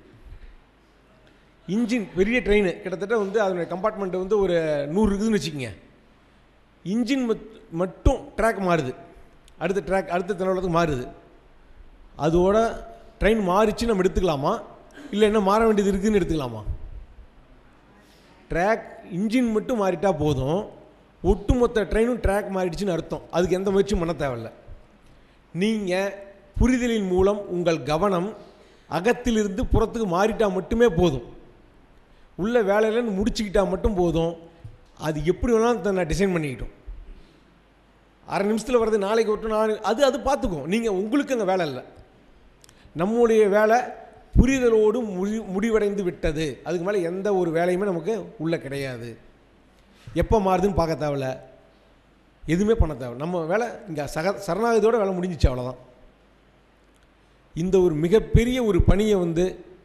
இன்ஜின் பெரிய ட்ரெயின் கிட்டத்தட்ட வந்து அதனுடைய கம்பார்ட்மெண்ட் வந்து ஒரு நூறு இருக்குதுன்னு வச்சுக்கோங்க இன்ஜின் மட்டும் ட்ராக் மாறுது அடுத்த ட்ராக் அடுத்த தண்டவாளத்துக்கு மாறுது அதோட ட்ரெயின் மாறிச்சு நம்ம எடுத்துக்கலாமா இல்லை என்ன மாற வேண்டியது இருக்குதுன்னு எடுத்துக்கலாமா ட்ராக் இன்ஜின் மட்டும் மாறிட்டா போதும் ஒட்டுமொத்த ட்ரெயினும் ட்ராக் மாறிடுச்சுன்னு அர்த்தம் அதுக்கு எந்த முயற்சியும் பண்ண தேவையில்ல நீங்கள் புரிதலின் மூலம் உங்கள் கவனம் அகத்திலிருந்து புறத்துக்கு மாறிட்டா மட்டுமே போதும் உள்ள வேலையிலன்னு முடிச்சுக்கிட்டா மட்டும் போதும் அது எப்படி வேணாலும் தன்னை டிசைன் பண்ணிக்கிட்டோம் அரை நிமிஷத்தில் வர்றது நாளைக்கு விட்டு நாளை அது அது பார்த்துக்கும் நீங்கள் உங்களுக்கு அங்கே வேலை இல்லை நம்முடைய வேலை புரிதலோடு முடி முடிவடைந்து விட்டது அதுக்கு மேலே எந்த ஒரு வேலையுமே நமக்கு உள்ளே கிடையாது எப்போ மாறுதுன்னு பார்க்க தேவையில்ல எதுவுமே பண்ண தேவை நம்ம வேலை இங்கே சக சரணாகதியோட வேலை முடிஞ்சிச்சு அவ்வளோதான் இந்த ஒரு மிகப்பெரிய ஒரு பணியை வந்து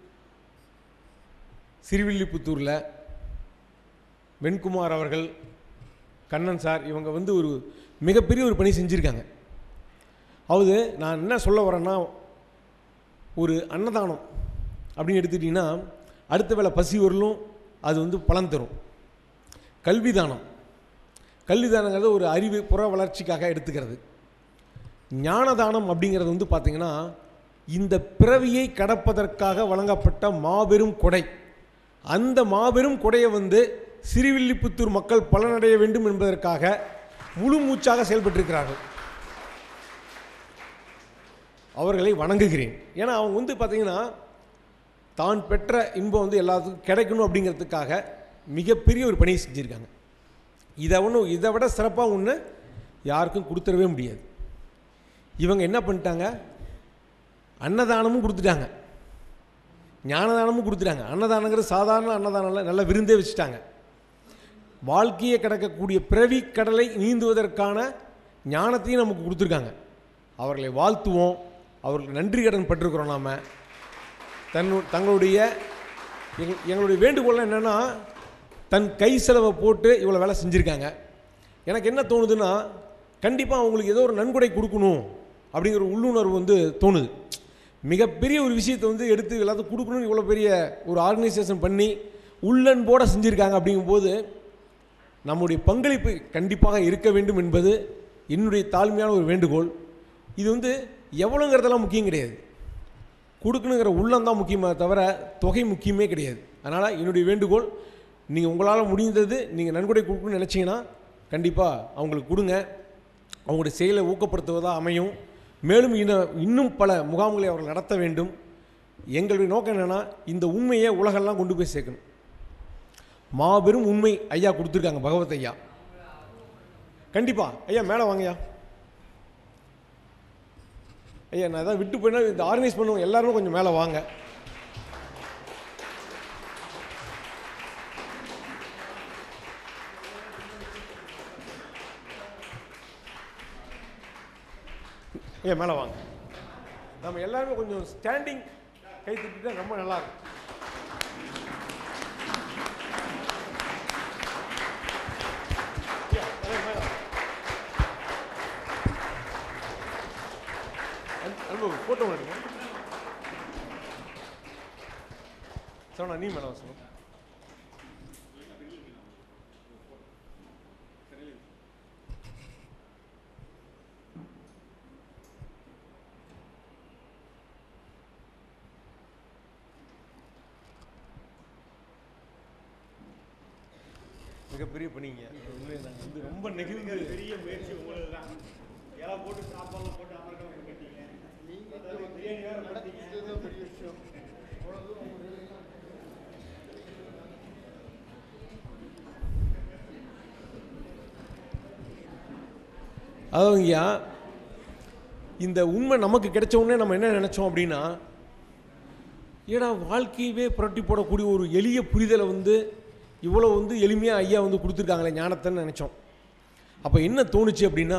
சிறுவில்லிபுத்தூரில் வெண்குமார் அவர்கள் கண்ணன் சார் இவங்க வந்து ஒரு மிகப்பெரிய ஒரு பணி செஞ்சுருக்காங்க அதாவது நான் என்ன சொல்ல வரேன்னா ஒரு அன்னதானம் அப்படின்னு எடுத்துக்கிட்டிங்கன்னா அடுத்த வேளை பசி வரலும் அது வந்து பலன் தரும் கல்வி தானம் கல்வி தானங்கிறது ஒரு அறிவு புற வளர்ச்சிக்காக எடுத்துக்கிறது ஞானதானம் அப்படிங்கிறது வந்து பார்த்திங்கன்னா இந்த பிறவியை கடப்பதற்காக வழங்கப்பட்ட மாபெரும் கொடை அந்த மாபெரும் கொடையை வந்து சிறுவில்லிபுத்தூர் மக்கள் பலனடைய வேண்டும் என்பதற்காக முழு மூச்சாக செயல்பட்டிருக்கிறார்கள் அவர்களை வணங்குகிறேன் ஏன்னா அவங்க வந்து பார்த்திங்கன்னா தான் பெற்ற இன்பம் வந்து எல்லாத்துக்கும் கிடைக்கணும் அப்படிங்கிறதுக்காக மிகப்பெரிய ஒரு பணியை செஞ்சுருக்காங்க இதை ஒன்றும் இதை விட சிறப்பாக ஒன்று யாருக்கும் கொடுத்துடவே முடியாது இவங்க என்ன பண்ணிட்டாங்க அன்னதானமும் கொடுத்துட்டாங்க ஞானதானமும் கொடுத்துட்டாங்க அன்னதானங்கிறது சாதாரண அன்னதானம் இல்லை நல்ல விருந்தே வச்சுட்டாங்க வாழ்க்கையை கிடக்கக்கூடிய பிறவி கடலை நீந்துவதற்கான ஞானத்தையும் நமக்கு கொடுத்துருக்காங்க அவர்களை வாழ்த்துவோம் அவர்களுக்கு நன்றி கடன் பட்டிருக்கிறோம் நாம் தன்னு தங்களுடைய எங்க- எங்களுடைய வேண்டுகோள் என்னென்னா தன் கை செலவை போட்டு இவ்வளோ வேலை செஞ்சுருக்காங்க எனக்கு என்ன தோணுதுன்னா கண்டிப்பாக அவங்களுக்கு ஏதோ ஒரு நன்கொடை கொடுக்கணும் அப்படிங்கிற ஒரு உள்ளுணர்வு வந்து தோணுது மிகப்பெரிய ஒரு விஷயத்தை வந்து எடுத்து எல்லாத்துக்கும் கொடுக்கணும்னு இவ்வளோ பெரிய ஒரு ஆர்கனைசேஷன் பண்ணி உள்ளன்போடு செஞ்சுருக்காங்க அப்படிங்கும்போது நம்முடைய பங்களிப்பு கண்டிப்பாக இருக்க வேண்டும் என்பது என்னுடைய தாழ்மையான ஒரு வேண்டுகோள் இது வந்து எவ்வளோங்கிறதெல்லாம் முக்கியம் கிடையாது கொடுக்கணுங்கிற உள்ளம் தான் முக்கியமே தவிர தொகை முக்கியமே கிடையாது அதனால் என்னுடைய வேண்டுகோள் நீங்கள் உங்களால் முடிந்தது நீங்கள் நன்கொடை கொடுக்கணும்னு நினச்சிங்கன்னா கண்டிப்பாக அவங்களுக்கு கொடுங்க அவங்களுடைய செயலை ஊக்கப்படுத்துவதாக அமையும் மேலும் இன்னும் இன்னும் பல முகாம்களை அவர்கள் நடத்த வேண்டும் எங்களுடைய நோக்கம் என்னென்னா இந்த உண்மையை உலகெல்லாம் கொண்டு போய் சேர்க்கணும் மாபெரும் உண்மை ஐயா கொடுத்துருக்காங்க பகவத் ஐயா கண்டிப்பாக ஐயா மேலே வாங்கய்யா ஐயா நான் ஏதாவது விட்டு போயினா இந்த ஆர்கனைஸ் பண்ணுவோம் எல்லாருமே கொஞ்சம் மேலே வாங்க ஐயா மேலே வாங்க நம்ம எல்லாருமே கொஞ்சம் ஸ்டாண்டிங் கை தட்டிட்டா ரொம்ப நல்லா இருக்கும் ஐயா, எல்லாரும் மேலே வாங்க. அன்பு- அன்பு ஃபோட்டோ எடுங்க சரவணா நீ மேலே சொல்லணும் மிகப்பெரிய பணிங்க உண்மையிலே நாங்க வந்து ரொம்ப நெகிழ்ந்து பெரிய முயற்சி உங்களுக்கு தான் இலை போட்டு சாப்பாடுலாம் போட்டு அமர்க்க கட்டிங்க பிரியாணி வேற பெரிய விஷயம் அதாவதுங்கய்யா இந்த உண்மை நமக்கு கிடைச்ச உடனே நம்ம என்ன நினச்சோம் அப்படின்னா ஏடா வாழ்க்கையவே புரட்டி போடக்கூடிய ஒரு எளிய புரிதலை வந்து இவ்வளோ வந்து எளிமையாக ஐயா வந்து கொடுத்துருக்காங்களே ஞானத்தைன்னு நினச்சோம் அப்போ என்ன தோணுச்சு அப்படின்னா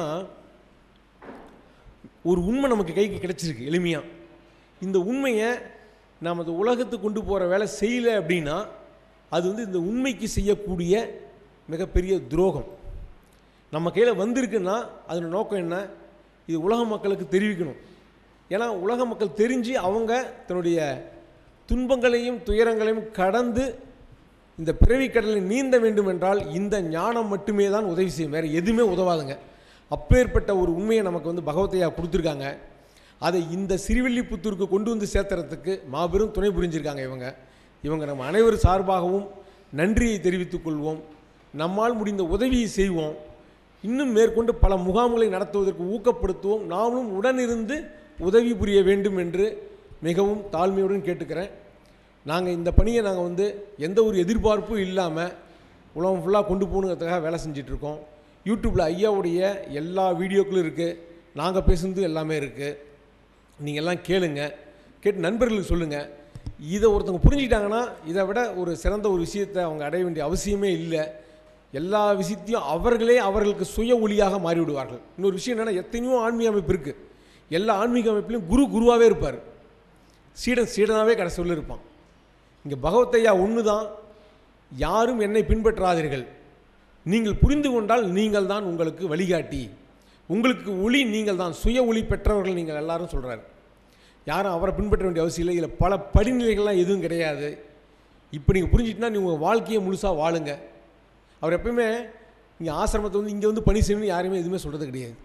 ஒரு உண்மை நமக்கு கைக்கு கிடைச்சிருக்கு எளிமையாக இந்த உண்மையை நாம் அந்த உலகத்துக்கு கொண்டு போகிற வேலை செய்யலை அப்படின்னா அது வந்து இந்த உண்மைக்கு செய்யக்கூடிய மிகப்பெரிய துரோகம் நம்ம கையில் வந்திருக்குன்னா அதோட நோக்கம் என்ன இது உலக மக்களுக்கு தெரிவிக்கணும் ஏன்னா உலக மக்கள் தெரிஞ்சு அவங்க தன்னுடைய துன்பங்களையும் துயரங்களையும் கடந்து இந்த பிறவி கடலை நீந்த வேண்டும் என்றால் இந்த ஞானம் மட்டுமே தான் உதவி செய்யும் வேறு எதுவுமே உதவாதுங்க அப்பேற்பட்ட ஒரு உண்மையை நமக்கு வந்து பகவத்தையா கொடுத்துருக்காங்க அதை இந்த சிறுவில்லிபுத்தூருக்கு கொண்டு வந்து சேர்த்துறதுக்கு மாபெரும் துணை புரிஞ்சிருக்காங்க இவங்க இவங்க நம்ம அனைவர் சார்பாகவும் நன்றியை தெரிவித்துக் கொள்வோம் நம்மால் முடிந்த உதவியை செய்வோம் இன்னும் மேற்கொண்டு பல முகாம்களை நடத்துவதற்கு ஊக்கப்படுத்துவோம் நாமளும் உடனிருந்து உதவி புரிய வேண்டும் என்று மிகவும் தாழ்மையுடன் கேட்டுக்கிறேன் நாங்கள் இந்த பணியை நாங்கள் வந்து எந்த ஒரு எதிர்பார்ப்பும் இல்லாமல் உலகம் ஃபுல்லாக கொண்டு போகணுங்கிறதுக்காக வேலை செஞ்சிட்ருக்கோம் யூடியூப்பில் ஐயாவுடைய எல்லா வீடியோக்களும் இருக்குது நாங்கள் பேசுனது எல்லாமே இருக்குது நீங்கள் எல்லாம் கேளுங்க கேட்டு நண்பர்களுக்கு சொல்லுங்கள் இதை ஒருத்தவங்க புரிஞ்சுக்கிட்டாங்கன்னா இதை விட ஒரு சிறந்த ஒரு விஷயத்தை அவங்க அடைய வேண்டிய அவசியமே இல்லை எல்லா விஷயத்தையும் அவர்களே அவர்களுக்கு சுய ஒளியாக மாறிவிடுவார்கள் இன்னொரு விஷயம் என்னென்னா எத்தனையோ ஆன்மீக அமைப்பு இருக்குது எல்லா ஆன்மீக அமைப்புலையும் குரு குருவாகவே இருப்பார் சீடன் சீடனாகவே கடைசி இருப்பான் இங்கே பகவத்தையா ஒன்று தான் யாரும் என்னை பின்பற்றாதீர்கள் நீங்கள் புரிந்து கொண்டால் நீங்கள் தான் உங்களுக்கு வழிகாட்டி உங்களுக்கு ஒளி நீங்கள் தான் சுய ஒளி பெற்றவர்கள் நீங்கள் எல்லாரும் சொல்கிறார் யாரும் அவரை பின்பற்ற வேண்டிய அவசியம் இல்லை இதில் பல படிநிலைகள்லாம் எதுவும் கிடையாது இப்போ நீங்கள் புரிஞ்சிட்டுனா நீ உங்கள் வாழ்க்கையை முழுசாக வாழுங்க அவர் எப்பயுமே இங்கே ஆசிரமத்தை வந்து இங்கே வந்து பணி செய்யணும்னு யாருமே எதுவுமே சொல்கிறது கிடையாது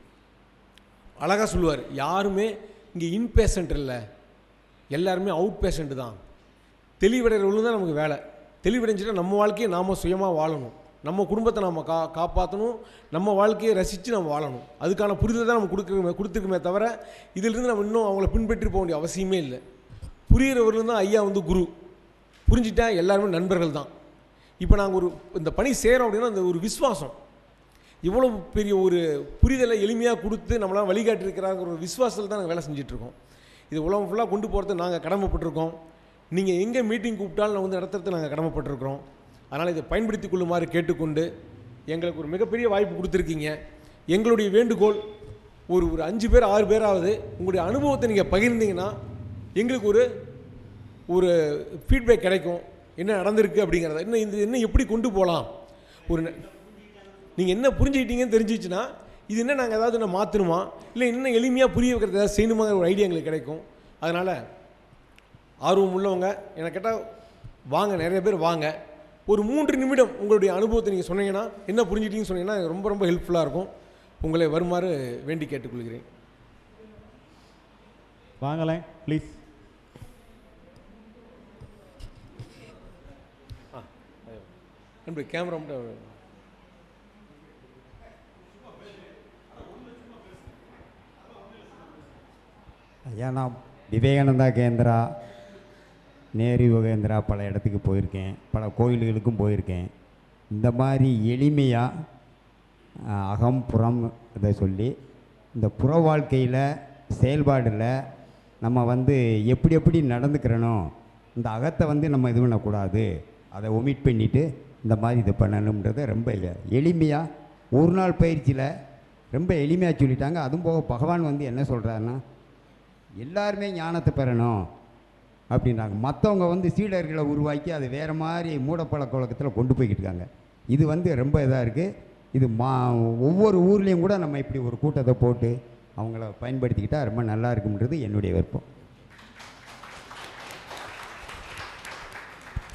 அழகாக சொல்லுவார் யாருமே இங்கே இன்பேஷண்ட் இல்லை எல்லாருமே அவுட் பேஷண்ட்டு தான் தெளிவடைகிறவங்களும் தான் நமக்கு வேலை தெளிவடைஞ்சிட்டா நம்ம வாழ்க்கையை நாம் சுயமாக வாழணும் நம்ம குடும்பத்தை நம்ம கா காப்பாற்றணும் நம்ம வாழ்க்கையை ரசித்து நம்ம வாழணும் அதுக்கான புரிதல் தான் நம்ம கொடுக்குறோமே கொடுத்துருக்குமே தவிர இதிலிருந்து நம்ம இன்னும் அவங்கள பின்பற்றி போக வேண்டிய அவசியமே இல்லை புரிகிறவர்களும் தான் ஐயா வந்து குரு புரிஞ்சிட்டா எல்லாருமே நண்பர்கள் தான் இப்போ நாங்கள் ஒரு இந்த பணி செய்கிறோம் அப்படின்னா அந்த ஒரு விசுவாசம் இவ்வளோ பெரிய ஒரு புரிதலை எளிமையாக கொடுத்து நம்மளாம் வழிகாட்டிருக்கிறாங்கிற ஒரு விசுவாசத்தில் தான் நாங்கள் வேலை செஞ்சிட்ருக்கோம் இது உலகம் ஃபுல்லாக கொண்டு போகிறது நாங்கள் கடமைப்பட்டிருக்கோம் நீங்கள் எங்கே மீட்டிங் கூப்பிட்டாலும் நான் வந்து நடத்துறதுக்கு நாங்கள் கடமைப்பட்டிருக்கிறோம் அதனால் இதை பயன்படுத்தி கொள்ளுமாறு கேட்டுக்கொண்டு எங்களுக்கு ஒரு மிகப்பெரிய வாய்ப்பு கொடுத்துருக்கீங்க எங்களுடைய வேண்டுகோள் ஒரு ஒரு அஞ்சு பேர் ஆறு பேராவது உங்களுடைய அனுபவத்தை நீங்கள் பகிர்ந்தீங்கன்னா எங்களுக்கு ஒரு ஒரு ஃபீட்பேக் கிடைக்கும் என்ன நடந்திருக்கு அப்படிங்கிறத இன்னும் இந்த என்ன எப்படி கொண்டு போகலாம் ஒரு நீங்கள் என்ன புரிஞ்சுக்கிட்டீங்கன்னு தெரிஞ்சிச்சுன்னா இது என்ன நாங்கள் ஏதாவது என்ன மாற்றணுமா இல்லை இன்னும் எளிமையாக புரிய வைக்கிறது ஏதாவது செய்யணுமாங்கிற ஒரு ஐடியா எங்களுக்கு கிடைக்கும் அதனால் ஆர்வம் உள்ளவங்க எனக்கு கேட்டால் வாங்க நிறைய பேர் வாங்க ஒரு மூன்று நிமிடம் உங்களுடைய அனுபவத்தை நீங்கள் சொன்னீங்கன்னா என்ன புரிஞ்சுட்டீங்கன்னு சொன்னீங்கன்னா எனக்கு ரொம்ப ரொம்ப ஹெல்ப்ஃபுல்லாக இருக்கும் உங்களை வருமாறு வேண்டி கேட்டுக்கொள்கிறேன் வாங்களேன் ப்ளீஸ் நன்றி கேமரா மட்டும் ஐயா நான் விவேகானந்தா கேந்திரா நேரு யோகேந்திரா பல இடத்துக்கு போயிருக்கேன் பல கோயில்களுக்கும் போயிருக்கேன் இந்த மாதிரி எளிமையாக அகம் புறம் இதை சொல்லி இந்த புற வாழ்க்கையில் செயல்பாடில் நம்ம வந்து எப்படி எப்படி நடந்துக்கிறனோ இந்த அகத்தை வந்து நம்ம இது பண்ணக்கூடாது அதை ஒமிட் பண்ணிவிட்டு இந்த மாதிரி இது பண்ணணுன்றதை ரொம்ப எளிமையாக ஒரு நாள் பயிற்சியில் ரொம்ப எளிமையாக சொல்லிட்டாங்க அதுவும் போக பகவான் வந்து என்ன சொல்கிறாருன்னா எல்லாருமே ஞானத்தை பெறணும் அப்படின்றாங்க மற்றவங்க வந்து சீடர்களை உருவாக்கி அதை வேறு மாதிரி மூடப்பழக்க வழக்கத்தில் கொண்டு போய்கிட்டு இருக்காங்க இது வந்து ரொம்ப இதாக இருக்குது இது மா ஒவ்வொரு ஊர்லேயும் கூட நம்ம இப்படி ஒரு கூட்டத்தை போட்டு அவங்கள பயன்படுத்திக்கிட்டால் ரொம்ப நல்லா இருக்கும்ன்றது என்னுடைய விருப்பம்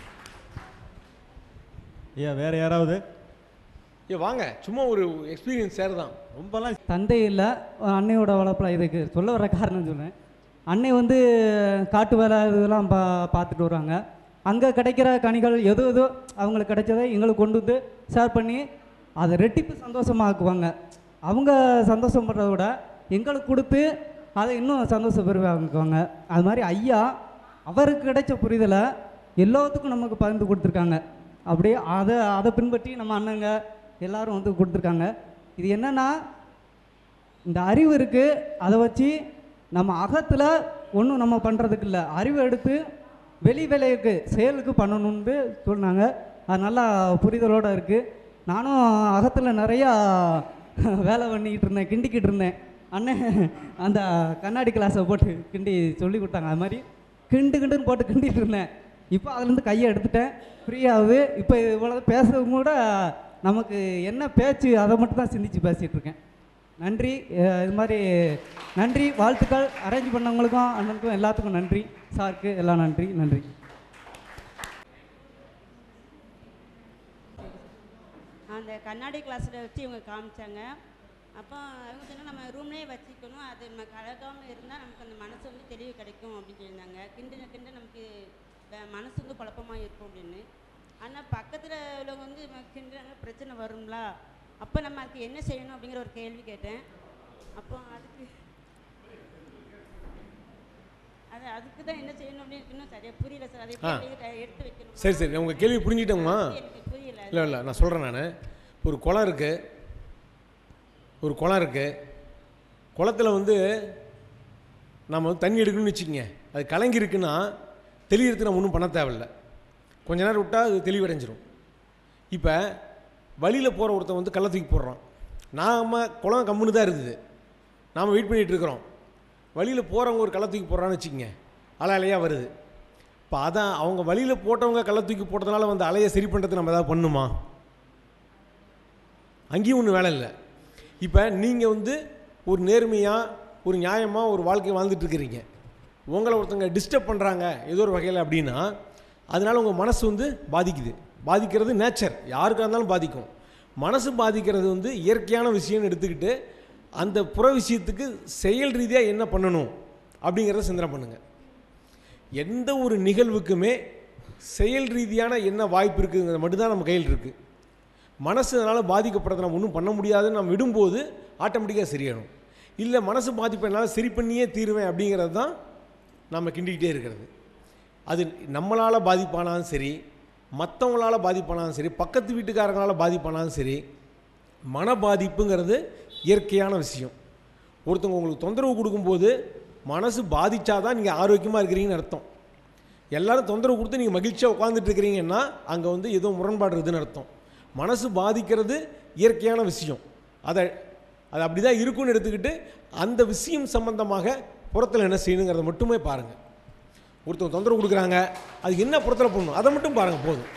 ஐயா வேற யாராவது ஏ வாங்க சும்மா ஒரு எக்ஸ்பீரியன்ஸ் சேர் தான் ரொம்பலாம் தந்தை இல்லை அன்னையோட வளர்ப்பில் இதுக்கு சொல்ல வர காரணம் சொல்கிறேன் அன்னை வந்து காட்டு வேலை இதெல்லாம் பா பார்த்துட்டு வருவாங்க அங்கே கிடைக்கிற கனிகள் எது எதோ அவங்களுக்கு கிடைச்சதை எங்களுக்கு கொண்டு வந்து ஷேர் பண்ணி அதை ரெட்டிப்பு சந்தோஷமாக்குவாங்க அவங்க சந்தோஷப்படுறத விட எங்களுக்கு கொடுத்து அதை இன்னும் சந்தோஷப்படுவாங்க அது மாதிரி ஐயா அவருக்கு கிடைச்ச புரிதலை எல்லாத்துக்கும் நமக்கு பகிர்ந்து கொடுத்துருக்காங்க அப்படியே அதை அதை பின்பற்றி நம்ம அண்ணங்க எல்லாரும் வந்து கொடுத்துருக்காங்க இது என்னன்னா இந்த அறிவு இருக்குது அதை வச்சு நம்ம அகத்தில் ஒன்றும் நம்ம பண்ணுறதுக்கு இல்லை அறிவை எடுத்து வெளி வேலைக்கு செயலுக்கு பண்ணணும்னு சொன்னாங்க அது நல்லா புரிதலோடு இருக்குது நானும் அகத்தில் நிறையா வேலை பண்ணிக்கிட்டு இருந்தேன் கிண்டிக்கிட்டு இருந்தேன் அண்ணன் அந்த கண்ணாடி கிளாஸை போட்டு கிண்டி சொல்லி கொடுத்தாங்க அது மாதிரி கிண்டு கிண்டுன்னு போட்டு கிண்டிட்டு இருந்தேன் இப்போ அதுலேருந்து கையை எடுத்துட்டேன் ஃப்ரீயாகுது இப்போ இவ்வளோ பேசுறது கூட நமக்கு என்ன பேச்சு அதை மட்டும் தான் சிந்திச்சு பேசிகிட்டு இருக்கேன் நன்றி அஹ் இது மாதிரி நன்றி வாழ்த்துக்கள் அரேஞ்ச் பண்ணவங்களுக்கும் அண்ணனுக்கும் எல்லாத்துக்கும் நன்றி சாருக்கு எல்லாம் நன்றி நன்றி அந்த கண்ணாடி கிளாஸில் வச்சு இவங்க காமிச்சாங்க அப்போ அவங்க சொன்னால் நம்ம ரூம்லேயே வச்சுக்கணும் அது நம்ம கலக்காமல் இருந்தால் நமக்கு அந்த மனசு வந்து தெளிவு கிடைக்கும் அப்படின்னு சொல்லியிருந்தாங்க கிண்டு கிண்டு நமக்கு வ- மனசு வந்து குழப்பமாக இருக்கும் அப்படின்னு ஆனால் பக்கத்தில் உள்ளவங்க வந்து கிண்டுறாங்க பிரச்சனை வரும்ல அப்போ நம்ம அதுக்கு என்ன செய்யணும் அப்படிங்கிற ஒரு கேள்வி கேட்டேன் அப்போ அதுக்கு அது அதுக்கு தான் என்ன செய்யணும் அப்படின்னு இன்னும் சரியாக புரியல சார் அதை ஆ. எப்படி எடுத்து வைக்கணும் சரி சரி உங்கள் கேள்வி புரிஞ்சுட்டோம்மா எனக்கு புரியல இல்லை இல்லை நான் சொல்கிறேன் நான் ஒரு குளம் இருக்குது ஒரு குளம் இருக்குது குளத்துல வந்து நம்ம வந்து தண்ணி எடுக்கணும்னு வச்சுக்கோங்க அது கலங்கி இருக்குன்னா தெளிகிறதுக்கு நம்ம ஒன்றும் பண்ண தேவையில்ல கொஞ்ச நேரம் விட்டால் அது தெளிவடைஞ்சிரும் இப்போ வழியில் போகிற ஒருத்தன் வந்து கள்ள தூக்கி போடுறான் நாம குளம் கம்முன்னு தான் இருக்குது நாம் வெயிட் பண்ணிகிட்டு இருக்கிறோம் வழியில் போகிறவங்க ஒரு கள்ள தூக்கி போடுறான்னு வச்சுக்கோங்க அலை அலையாக வருது இப்போ அதான் அவங்க வழியில் போட்டவங்க கள்ள தூக்கி போட்டதுனால வந்து அலையை சரி பண்ணுறதுக்கு நம்ம ஏதாவது பண்ணுமா அங்கேயும் ஒன்றும் வேலை இல்லை இப்போ நீங்கள் வந்து ஒரு நேர்மையாக ஒரு நியாயமாக ஒரு வாழ்க்கை வாழ்ந்துட்டு இருக்கிறீங்க உங்களை ஒருத்தங்க டிஸ்டர்ப் பண்ணுறாங்க ஏதோ ஒரு வகையில் அப்படின்னா அதனால உங்கள் மனசு வந்து பாதிக்குது பாதிக்கிறது நேச்சர் யாருக்காக இருந்தாலும் பாதிக்கும் மனசு பாதிக்கிறது வந்து இயற்கையான விஷயம்னு எடுத்துக்கிட்டு அந்த புற விஷயத்துக்கு செயல் ரீதியாக என்ன பண்ணணும் அப்படிங்கிறத சிந்தனை பண்ணுங்கள் எந்த ஒரு நிகழ்வுக்குமே செயல் ரீதியான என்ன வாய்ப்பு இருக்குங்கிறது மட்டும்தான் நம்ம கையில் இருக்குது மனசு அதனால் பாதிக்கப்படுறத நம்ம ஒன்றும் பண்ண முடியாதுன்னு நம்ம விடும்போது ஆட்டோமேட்டிக்காக சரியாயிடும் இல்லை மனசு பாதிப்பை என்னால் சரி பண்ணியே தீருவேன் அப்படிங்கிறது தான் நம்ம கிண்டிக்கிட்டே இருக்கிறது அது நம்மளால் பாதிப்பானாலும் சரி மற்றவங்களால் பாதிப்பானாலும் சரி பக்கத்து வீட்டுக்காரங்களால் பாதிப்பானாலும் சரி மன பாதிப்புங்கிறது இயற்கையான விஷயம் ஒருத்தவங்க உங்களுக்கு தொந்தரவு கொடுக்கும்போது மனசு பாதிச்சாதான் நீங்கள் ஆரோக்கியமாக இருக்கிறீங்கன்னு அர்த்தம் எல்லாரும் தொந்தரவு கொடுத்து நீங்கள் மகிழ்ச்சியாக உட்காந்துட்டு இருக்கிறீங்கன்னா அங்கே வந்து ஏதோ முரண்பாடு இருக்குதுன்னு அர்த்தம் மனசு பாதிக்கிறது இயற்கையான விஷயம் அதை அது அப்படி தான் இருக்கும்னு எடுத்துக்கிட்டு அந்த விஷயம் சம்பந்தமாக புறத்தில் என்ன செய்யணுங்கிறத மட்டுமே பாருங்கள் ஒருத்தவங்க தொந்தரவு கொடுக்குறாங்க அது என்ன புறத்தில் பண்ணணும் அதை மட்டும் பாருங்கள் போதும்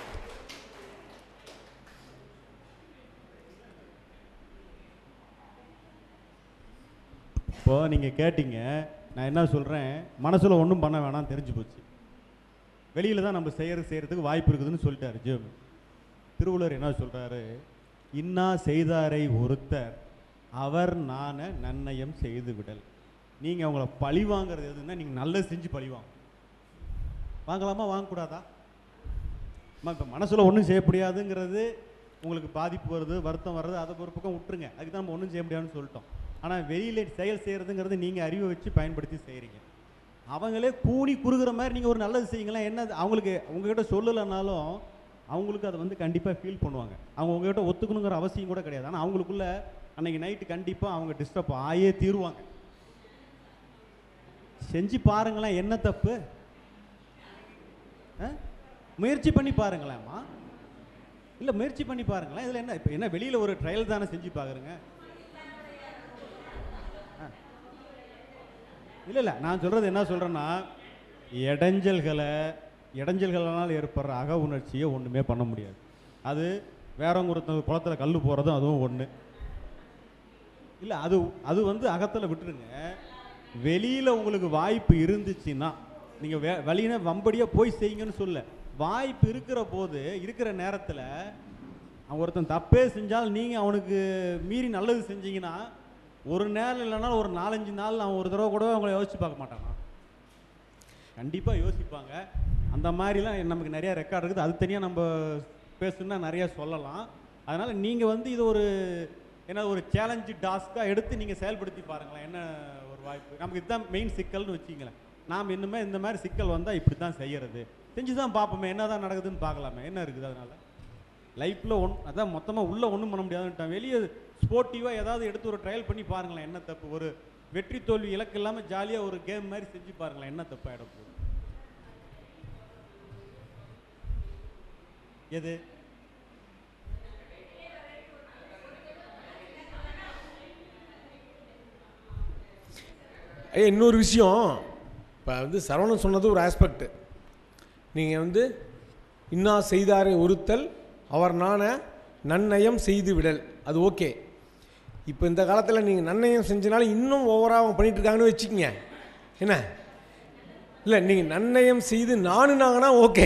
இப்போ நீங்கள் கேட்டீங்க நான் என்ன சொல்கிறேன் மனசில் ஒன்றும் பண்ண வேணாம் தெரிஞ்சு போச்சு வெளியில் தான் நம்ம செய்யறது செய்கிறதுக்கு வாய்ப்பு இருக்குதுன்னு சொல்லிட்டாரு ஜிம் திருவள்ளுவர் என்ன சொல்கிறாரு இன்னா செய்தாரை ஒருத்தர் அவர் நான நன்னயம் செய்து விடல் நீங்கள் அவங்கள பழி வாங்குறது எதுன்னா நீங்கள் நல்லது செஞ்சு பழி வாங்க வாங்கலாமா வாங்கக்கூடாதா அம்மா இப்போ மனசில் ஒன்றும் செய்ய முடியாதுங்கிறது உங்களுக்கு பாதிப்பு வருது வருத்தம் வருது அதை ஒரு பக்கம் விட்டுருங்க அதுக்கு தான் நம்ம ஒன்றும் செய்ய முடியாதுன்னு சொல்லிட்டோம் ஆனால் வெளியில் செயல் செய்கிறதுங்கிறது நீங்கள் அறிவை வச்சு பயன்படுத்தி செய்கிறீங்க அவங்களே கூனி குறுகுற மாதிரி நீங்கள் ஒரு நல்லது செய்யுங்களேன் என்ன அது அவங்களுக்கு உங்ககிட்ட சொல்லலைனாலும் அவங்களுக்கு அதை வந்து கண்டிப்பாக ஃபீல் பண்ணுவாங்க அவங்க உங்ககிட்ட ஒத்துக்கணுங்கிற அவசியம் கூட கிடையாது ஆனால் அவங்களுக்குள்ள அன்னைக்கு நைட்டு கண்டிப்பாக அவங்க டிஸ்டர்ப் ஆயே தீருவாங்க செஞ்சு பாருங்களேன் என்ன தப்பு ஆ? முயற்சி பண்ணி பாருங்களேம்மா இல்லை முயற்சி பண்ணி பாருங்களேன் இதில் என்ன இப்போ என்ன வெளியில் ஒரு ட்ரையல் தானே செஞ்சு பார்க்குறேங்க இல்லை இல்லை நான் சொல்கிறது என்ன சொல்கிறேன்னா இடைஞ்சல்களை இடைஞ்சல்களால் ஏற்படுற அக உணர்ச்சியை ஒன்றுமே பண்ண முடியாது அது வேறவங்க ஒருத்தவங்க குளத்துல கல் போகிறதும் அதுவும் ஒன்று இல்லை அது அது வந்து அகத்தில் விட்டுருங்க வெளியில் உங்களுக்கு வாய்ப்பு இருந்துச்சுன்னா நீங்கள் வே வெளியின வம்படியாக போய் செய்யுங்கன்னு சொல்ல வாய்ப்பு இருக்கிற போது இருக்கிற நேரத்தில் அவன் ஒருத்தன் தப்பே செஞ்சால் நீங்கள் அவனுக்கு மீறி நல்லது செஞ்சீங்கன்னா ஒரு நேரம் இல்லைன்னா ஒரு நாலஞ்சு நாள் அவன் ஒரு தடவை கூட அவங்கள யோசிச்சு பார்க்க மாட்டானா கண்டிப்பாக யோசிப்பாங்க அந்த மாதிரிலாம் நமக்கு நிறைய ரெக்கார்ட் இருக்குது அது தனியாக நம்ம பேசணும்னா நிறைய சொல்லலாம் அதனால் நீங்கள் வந்து இது ஒரு என்ன ஒரு சேலஞ்சு டாஸ்க்காக எடுத்து நீங்கள் செயல்படுத்தி பாருங்களேன் என்ன ஒரு வாய்ப்பு நமக்கு இதுதான் மெயின் சிக்கல்னு வச்சிங்களேன் நாம் இன்னுமே இந்த மாதிரி சிக்கல் வந்தால் இப்படி தான் செய்யறது செஞ்சு தான் பார்ப்போமே என்ன தான் நடக்குதுன்னு பார்க்கலாமே என்ன இருக்குது அதனால் லைஃப்பில் ஒன் அதான் மொத்தமாக உள்ளே ஒன்றும் பண்ண முடியாதுன்ட்டான் வெளியே ஸ்போர்ட்டிவாக ஏதாவது எடுத்து ஒரு ட்ரையல் பண்ணி பாருங்களேன் என்ன தப்பு ஒரு வெற்றி தோல்வி இலக்கு இல்லாமல் ஜாலியாக ஒரு கேம் மாதிரி செஞ்சு பாருங்களேன் என்ன தப்பு ஆகிட போகுது எது ஐயா இன்னொரு விஷயம் இப்போ வந்து சரவணன் சொன்னது ஒரு ஆஸ்பெக்ட் நீங்கள் வந்து இன்னா செய்தாரை ஒருத்தல் அவர் நாண நன்னயம் செய்து விடல் அது ஓகே இப்போ இந்த காலத்தில் நீங்கள் நன்னயம் செஞ்சனால இன்னும் ஓவராக அவன் பண்ணிட்டு இருக்காங்கன்னு வச்சுக்கங்க என்ன இல்லை நீங்கள் நன்னயம் செய்து நானுனாங்கன்னா ஓகே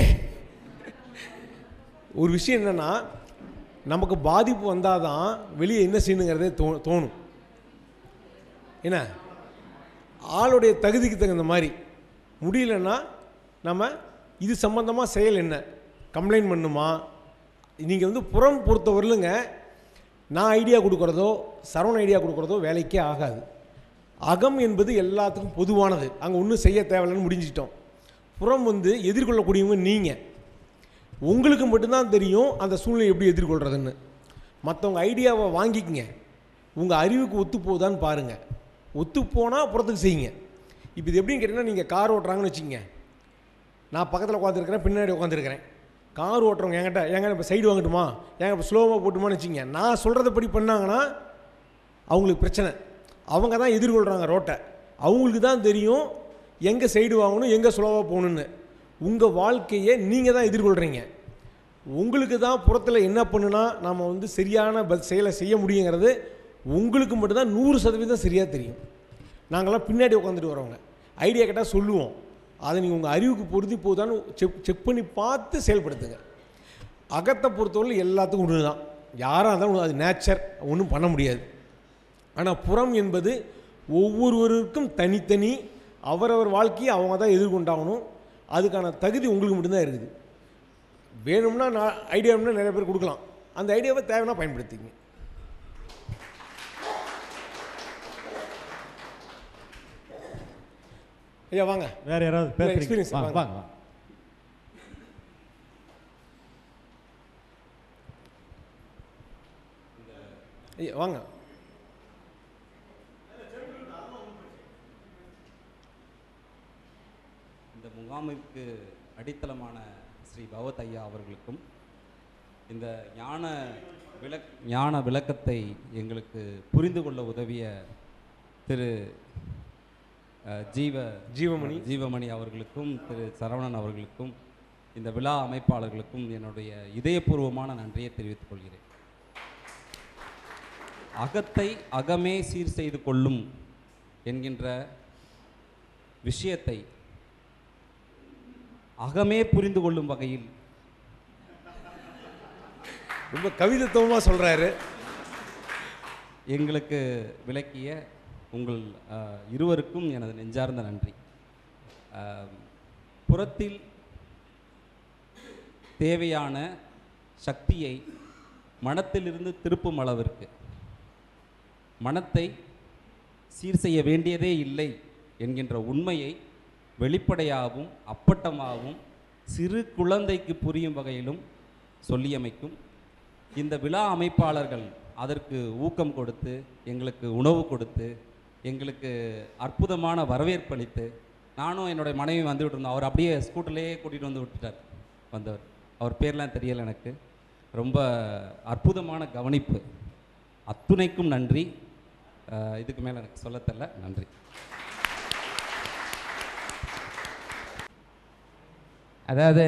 ஒரு விஷயம் என்னென்னா நமக்கு பாதிப்பு வந்தால் தான் வெளியே என்ன செய்யணுங்கிறதே தோ தோணும் என்ன ஆளுடைய தகுதிக்கு தகுந்த மாதிரி முடியலன்னா நம்ம இது சம்பந்தமாக செயல் என்ன கம்ப்ளைண்ட் பண்ணுமா நீங்கள் வந்து புறம் பொறுத்தவரையிலுங்க நான் ஐடியா கொடுக்குறதோ சரவண ஐடியா கொடுக்குறதோ வேலைக்கே ஆகாது அகம் என்பது எல்லாத்துக்கும் பொதுவானது அங்கே ஒன்றும் செய்ய தேவையில்லைன்னு முடிஞ்சிட்டோம் புறம் வந்து எதிர்கொள்ளக்கூடியவங்க நீங்கள் உங்களுக்கு மட்டும்தான் தெரியும் அந்த சூழ்நிலை எப்படி எதிர்கொள்கிறதுன்னு மற்றவங்க ஐடியாவை வாங்கிக்கங்க உங்கள் அறிவுக்கு ஒத்து போகுதான்னு பாருங்கள் ஒத்து போனால் புறத்துக்கு செய்யுங்க இப்போ இது எப்படின்னு கேட்டிங்கன்னா நீங்கள் கார் ஓட்டுறாங்கன்னு வச்சுக்கங்க நான் பக்கத்தில் உட்காந்துருக்கிறேன் பின்னாடி உட்காந்துருக்கிறேன் கார் ஓட்டுறவங்க என்கிட்ட ஏங்க இப்போ சைடு வாங்கட்டுமா ஏங்க இப்போ ஸ்லோவாக போட்டுமான்னு வச்சுங்க நான் சொல்கிறதப்படி பண்ணாங்கன்னா அவங்களுக்கு பிரச்சனை அவங்க தான் எதிர்கொள்கிறாங்க ரோட்டை அவங்களுக்கு தான் தெரியும் எங்கே சைடு வாங்கணும் எங்கே ஸ்லோவாக போகணுன்னு உங்கள் வாழ்க்கையை நீங்கள் தான் எதிர்கொள்கிறீங்க உங்களுக்கு தான் புறத்தில் என்ன பண்ணுனா நாம் வந்து சரியான ப செயலை செய்ய முடியுங்கிறது உங்களுக்கு மட்டும்தான் நூறு சதவீதம் சரியாக தெரியும் நாங்கள்லாம் பின்னாடி உட்காந்துட்டு வரவங்க ஐடியா கேட்டால் சொல்லுவோம் அதை நீங்கள் உங்கள் அறிவுக்கு பொருத்தி போதான்னு செக் செக் பண்ணி பார்த்து செயல்படுத்துங்க அகத்தை பொறுத்தவரை எல்லாத்துக்கும் ஒன்று தான் யாராக இருந்தாலும் அது நேச்சர் ஒன்றும் பண்ண முடியாது ஆனால் புறம் என்பது ஒவ்வொருவருக்கும் தனித்தனி அவரவர் வாழ்க்கையை அவங்க தான் எதிர்கொண்டாகணும் அதுக்கான தகுதி உங்களுக்கு மட்டும்தான் இருக்குது வேணும்னா நான் ஐடியா வேணும்னா நிறைய பேர் கொடுக்கலாம் அந்த ஐடியாவை தேவைன்னா பயன்படுத்திங்க ஐயா வாங்க வேற யாராவது இல்ல, experience, பேசுறீங்க வாங்க வாங்க. வாங்க வாங்க. ஐயா வாங்க இந்த முகாமிற்கு அடித்தளமான ஸ்ரீ பகவத் ஐயா அவர்களுக்கும் இந்த ஞான விளக் ஞான விளக்கத்தை எங்களுக்கு புரிந்து கொள்ள உதவிய திரு அஹ், ஜீவ ஜீவமணி. ஜீவமணி அவர்களுக்கும் திரு சரவணன் அவர்களுக்கும் இந்த விழா அமைப்பாளர்களுக்கும் என்னுடைய இதயபூர்வமான நன்றியை தெரிவித்துக் கொள்கிறேன் அகத்தை அகமே சீர் செய்து கொள்ளும் என்கின்ற விஷயத்தை அகமே புரிந்து கொள்ளும் வகையில் ரொம்ப கவிதத்துவமாக சொல்கிறாரு எங்களுக்கு விளக்கிய உங்கள் அஹ், இருவருக்கும் எனது நெஞ்சார்ந்த நன்றி அஹ், புறத்தில் தேவையான சக்தியை மனத்திலிருந்து திருப்பும் அளவிற்கு மனத்தை சீர் செய்ய வேண்டியதே இல்லை என்கின்ற உண்மையை வெளிப்படையாகவும் அப்பட்டமாகவும் சிறு குழந்தைக்கு புரியும் வகையிலும் சொல்லியமைக்கும் இந்த விழா அமைப்பாளர்கள் அதற்கு ஊக்கம் கொடுத்து எங்களுக்கு உணவு கொடுத்து எங்களுக்கு அற்புதமான வரவேற்பு அளித்து நானும் என்னுடைய மனைவி வந்து விட்டுருந்தோம் அவர் அப்படியே ஸ்கூட்டர்லேயே கூட்டிகிட்டு வந்து விட்டுட்டார் வந்தவர் அவர் பேர்லாம் தெரியல எனக்கு ரொம்ப அற்புதமான கவனிப்பு அத்துணைக்கும் நன்றி அஹ் இதுக்கு மேலே எனக்கு சொல்லத் தெரியல நன்றி அதாவது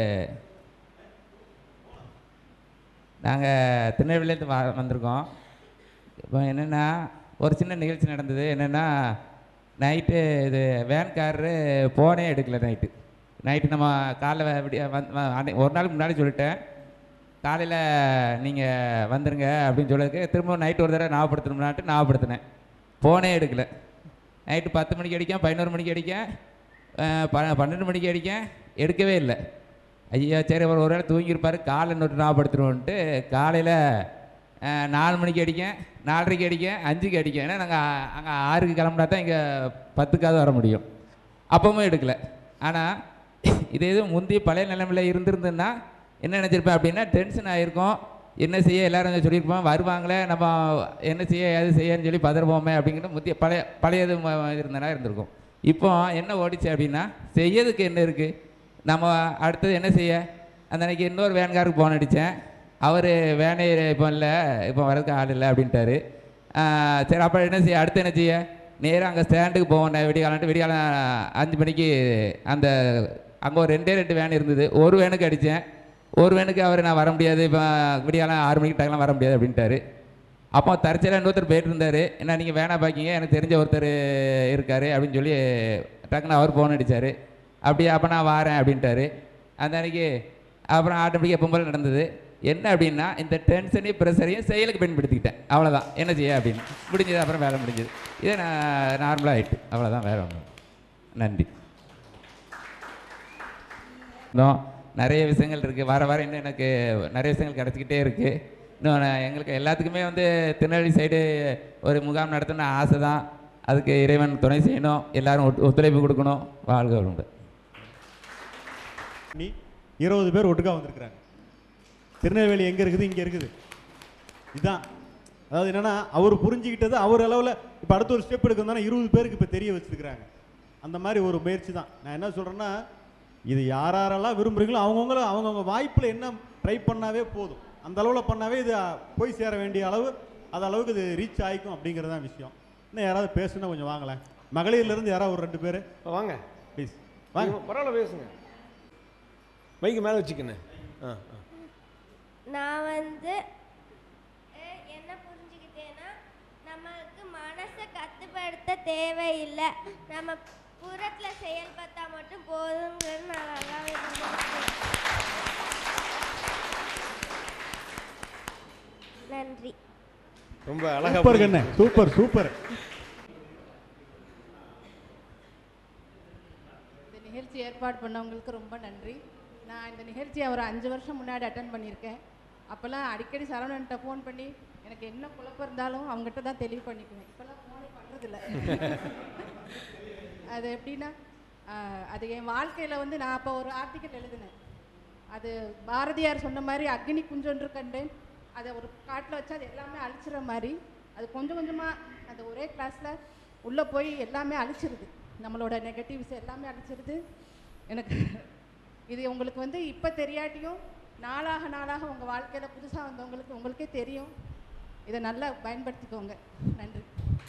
நாங்கள் திருநெல்வேலியிலேருந்து வ வந்திருக்கோம் இப்போ என்னென்னா ஒரு சின்ன நிகழ்ச்சி நடந்தது என்னென்னா நைட்டு இது வேன்காரரு ஃபோனே எடுக்கல நைட்டு நைட்டு நம்ம காலைல விடிய வந்து வ- அன்னை- ஒரு நாளுக்கு முன்னாடி சொல்லிட்டேன் காலையில் நீங்கள் வந்துருங்க அப்படின்னு சொல்லதுக்கு திரும்ப நைட்டு ஒரு தடவை ஞாபகப்படுத்தணும்னாட்டு ஞாபகப்படுத்தினேன் ஃபோனே எடுக்கல நைட்டு பத்து மணிக்கு அடிக்கேன் பதினோரு மணிக்கு அடிக்கேன் அஹ் ப பன்னெண்டு மணிக்கு அடிக்கேன் எடுக்கவே இல்லை ஐயா சரி அவர் ஒரு வேளை தூங்கியிருப்பார் காலை நோட்டு ஞாபகப்படுத்துருவோன்ட்டு காலையில் நாலு மணிக்கு அடிக்கேன் நாலரைக்கு அடிக்கேன் அஞ்சுக்கு அடிக்கேன் ஏன்னா நாங்கள் அங்கே ஆறுக்கு கிளம்புனா தான் இங்கே பத்துக்காவது வர முடியும் அப்பவும் எடுக்கல ஆனால் இது எதுவும் முந்தைய பழைய நிலைமையில் இருந்திருந்ததுன்னா என்ன நினச்சிருப்பேன் அப்படின்னா டென்ஷன் ஆகிருக்கும் என்ன செய்ய எல்லாரும் சொல்லியிருப்போம் வருவாங்களே நம்ம என்ன செய்ய எது செய்யன்னு சொல்லி பதறுவோமே அப்படிங்கிற முந்தைய பழைய பழையது இருந்தனா இருந்திருக்கும் இப்போ என்ன ஓடிச்சு அப்படின்னா செய்யறதுக்கு என்ன இருக்குது நம்ம அடுத்தது என்ன செய்ய அந்த அன்னைக்கு இன்னொரு வேன்காருக்கு ஃபோன் அடித்தேன் அவர் வேனே இப்போ இல்லை இப்போ வரதுக்கு ஆள் இல்லை அப்படின்ட்டாரு ஆஹ் சரி அப்புறம் என்ன செய்ய அடுத்து என்ன செய்ய நேராக அங்கே ஸ்டாண்டுக்கு போவோம் விடிகாலன்ட்டு விடிகாலம் அஞ்சு மணிக்கு அந்த அங்கே ஒரு ரெண்டே ரெண்டு வேன் இருந்தது ஒரு வேனுக்கு அடித்தேன் ஒரு வேனுக்கு அவர் நான் வர முடியாது இப்போ விடிகாலம் ஆறு மணிக்கு டைம்லாம் வர முடியாது அப்படின்ட்டாரு அப்போ தற்செயலாக இன்னொருத்தர் போயிட்டு இருந்தார் என்ன நீங்கள் வேணா பார்க்கிங்க எனக்கு தெரிஞ்ச ஒருத்தர் இருக்கார் அப்படின்னு சொல்லி டக்குன்னு அவர் ஃபோன் அடித்தார் அப்படியே அப்போ நான் வாரேன் அப்படின்ட்டாரு அந்த அன்னைக்கு அப்புறம் ஆட்டோமேட்டிக்காக எப்போ போல நடந்தது என்ன அப்படின்னா இந்த டென்ஷனையும் ப்ரெஷரையும் செயலுக்கு பயன்படுத்திக்கிட்டேன் அவ்வளோதான் என்ன செய்ய அப்படின்னு முடிஞ்சது அப்புறம் வேலை முடிஞ்சது இதே நான் நார்மலாக ஆயிட்டு அவ்வளோதான் வேலை ஒன்று நன்றி இன்னும் நிறைய விஷயங்கள் இருக்குது வர வர இன்னும் எனக்கு நிறைய விஷயங்கள் கிடச்சிக்கிட்டே இருக்குது இன்னும் நான் எங்களுக்கு எல்லாத்துக்குமே வந்து திருநெல்வேலி சைடு ஒரு முகாம் நடத்தணும்னு ஆசை தான் அதுக்கு இறைவன் துணை செய்யணும் எல்லாரும் ஒத்து- ஒத்துழைப்பு கொடுக்கணும் வாழ்க உண்டு நீ இருபது பேர் ஒட்டுக்கா வந்திருக்கிறாங்க திருநெல்வேலி எங்கே இருக்குது இங்கே இருக்குது இதுதான் அதாவது என்னன்னா அவர் புரிஞ்சுக்கிட்டது அவர் அளவில் இப்போ அடுத்த ஒரு ஸ்டெப் எடுக்கணும் இருபது பேருக்கு இப்போ தெரிய வச்சிருக்கிறாங்க அந்த மாதிரி ஒரு முயற்சி தான் நான் என்ன சொல்கிறேன்னா இது யார் யாரெல்லாம் விரும்புகிறீங்களோ அவங்கவுங்கள அவங்கவுங்க வாய்ப்பில் என்ன ட்ரை பண்ணாவே போதும் அந்த அளவில் பண்ணாவே இது அஹ், போய் சேர வேண்டிய அளவு அது அளவுக்கு இது ரீச் ஆகிக்கும் அப்படிங்கிறது தான் விஷயம் இன்னும் யாராவது பேசுனா கொஞ்சம் வாங்களேன் மகளிர்லேருந்து யாராவது ஒரு ரெண்டு பேர் வாங்க ப்ளீஸ் வாங்க வாங்க பரவாயில்ல பேசுங்க மைக்கு மேலே வச்சுக்கண்ணே ஆ ஆ நான் வந்து அஹ், என்ன புரிஞ்சுக்கிட்டேன்னா நம்மளுக்கு மனசை கட்டுப்படுத்த தேவையில்லை நம்ம புறத்தில் செயல்பட்டா மட்டும் போதுங்கிறது நான் நல்லாவே புரிஞ்சுக்கிட்டேன். நன்றி ரொம்ப அழகா சூப்பர் கண்ணே சூப்பர் சூப்பர் இந்த நிகழ்ச்சி ஏற்பாடு பண்ணவங்களுக்கு ரொம்ப நன்றி நான் இந்த நிகழ்ச்சியை ஒரு அஞ்சு வருஷம் முன்னாடி அட்டன் பண்ணியிருக்கேன் அப்போல்லாம் அடிக்கடி சரவணன்ட்ட ஃபோன் பண்ணி எனக்கு என்ன குழப்பம் இருந்தாலும் அவங்ககிட்ட தான் தெளிவு பண்ணிக்குவேன் இப்போல்லாம் ஃபோனே பண்ணுறதில்ல அது எப்படின்னா ஆஹ், அது என் வாழ்க்கையில் வந்து நான் அப்போ ஒரு ஆர்டிக்கல் எழுதினேன் அது பாரதியார் சொன்ன மாதிரி அக்னி குஞ்சொன்று கண்டேன் அதை ஒரு காட்டில் வச்சு அது எல்லாமே அழிச்சிற மாதிரி அது கொஞ்சம் கொஞ்சமாக அந்த ஒரே கிளாஸில் உள்ளே போய் எல்லாமே அழிச்சிருது நம்மளோட நெகட்டிவ்ஸ் எல்லாமே அழிச்சிருது எனக்கு இது உங்களுக்கு வந்து இப்போ தெரியாட்டியும் நாளாக நாளாக உங்கள் வாழ்க்கையில் புதுசாக வந்தவங்களுக்கு உங்களுக்கே தெரியும் இதை நல்லா பயன்படுத்திக்கோங்க நன்றி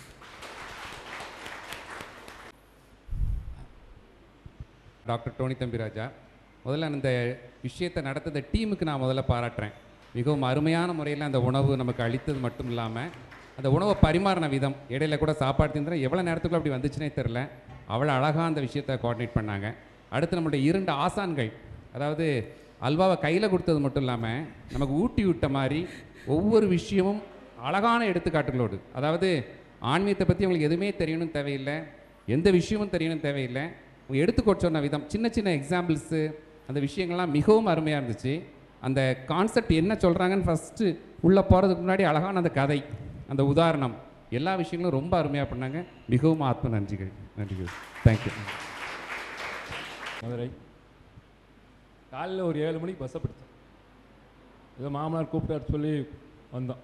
டாக்டர் டோனி தம்பிராஜா முதல்ல அந்த விஷயத்தை நடத்துத டீமுக்கு நான் முதல்ல பாராட்டுறேன் மிகவும் அருமையான முறையில் அந்த உணவு நமக்கு அளித்தது மட்டும் இல்லாமல் அந்த உணவை பரிமாறின விதம் இடையில கூட சாப்பாடு தின்றேன் எவ்வளோ நேரத்துக்குள்ள அப்படி வந்துச்சுனே தெரில அவ்வளோ அழகாக அந்த விஷயத்தை கோஆர்டினேட் பண்ணாங்க அடுத்து நம்முடைய இரண்டு ஆசான்கள் அதாவது அல்வாவை கையில் கொடுத்தது மட்டும் இல்லாமல் நமக்கு ஊட்டி விட்ட மாதிரி ஒவ்வொரு விஷயமும் அழகான எடுத்துக்காட்டுகளோடு அதாவது ஆன்மீகத்தை பற்றி உங்களுக்கு எதுவுமே தெரியணும் தேவையில்லை எந்த விஷயமும் தெரியணும் தேவையில்லை அவங்க எடுத்துக்கொட் சொன்ன விதம் சின்ன சின்ன எக்ஸாம்பிள்ஸு அந்த விஷயங்கள்லாம் மிகவும் அருமையாக இருந்துச்சு அந்த கான்செப்ட் என்ன சொல்கிறாங்கன்னு ஃபஸ்ட்டு உள்ளே போகிறதுக்கு முன்னாடி அழகான அந்த கதை அந்த உதாரணம் எல்லா விஷயங்களும் ரொம்ப அருமையாக பண்ணாங்க மிகவும் ஆத்ம நன்றிகள் நன்றிகள் தேங்க்யூ மதுரை காலையில் ஒரு ஏழு மணிக்கு பஸ்ஸை பிடிச்சேன் ஏதோ மாமனார் கூப்பிட்டார் சொல்லி வந்தோம்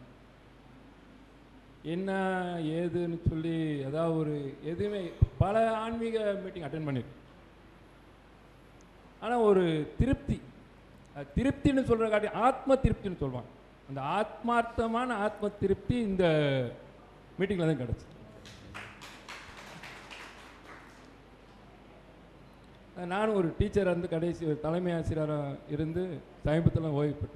என்ன ஏதுன்னு சொல்லி ஏதாவது ஒரு எதுவுமே பல ஆன்மீக மீட்டிங் அட்டன் பண்ணியிருக்கேன் ஆனால் ஒரு திருப்தி அது திருப்தின்னு சொல்கிற காட்டி ஆத்ம திருப்தின்னு சொல்லுவாங்க அந்த ஆத்மார்த்தமான ஆத்ம திருப்தி இந்த மீட்டிங்கில் தான் கிடச்சி நானும் ஒரு டீச்சராக இருந்து கடைசி ஒரு தலைமை ஆசிரியராக இருந்து சமீபத்தில் ஓய்வு பெற்றேன்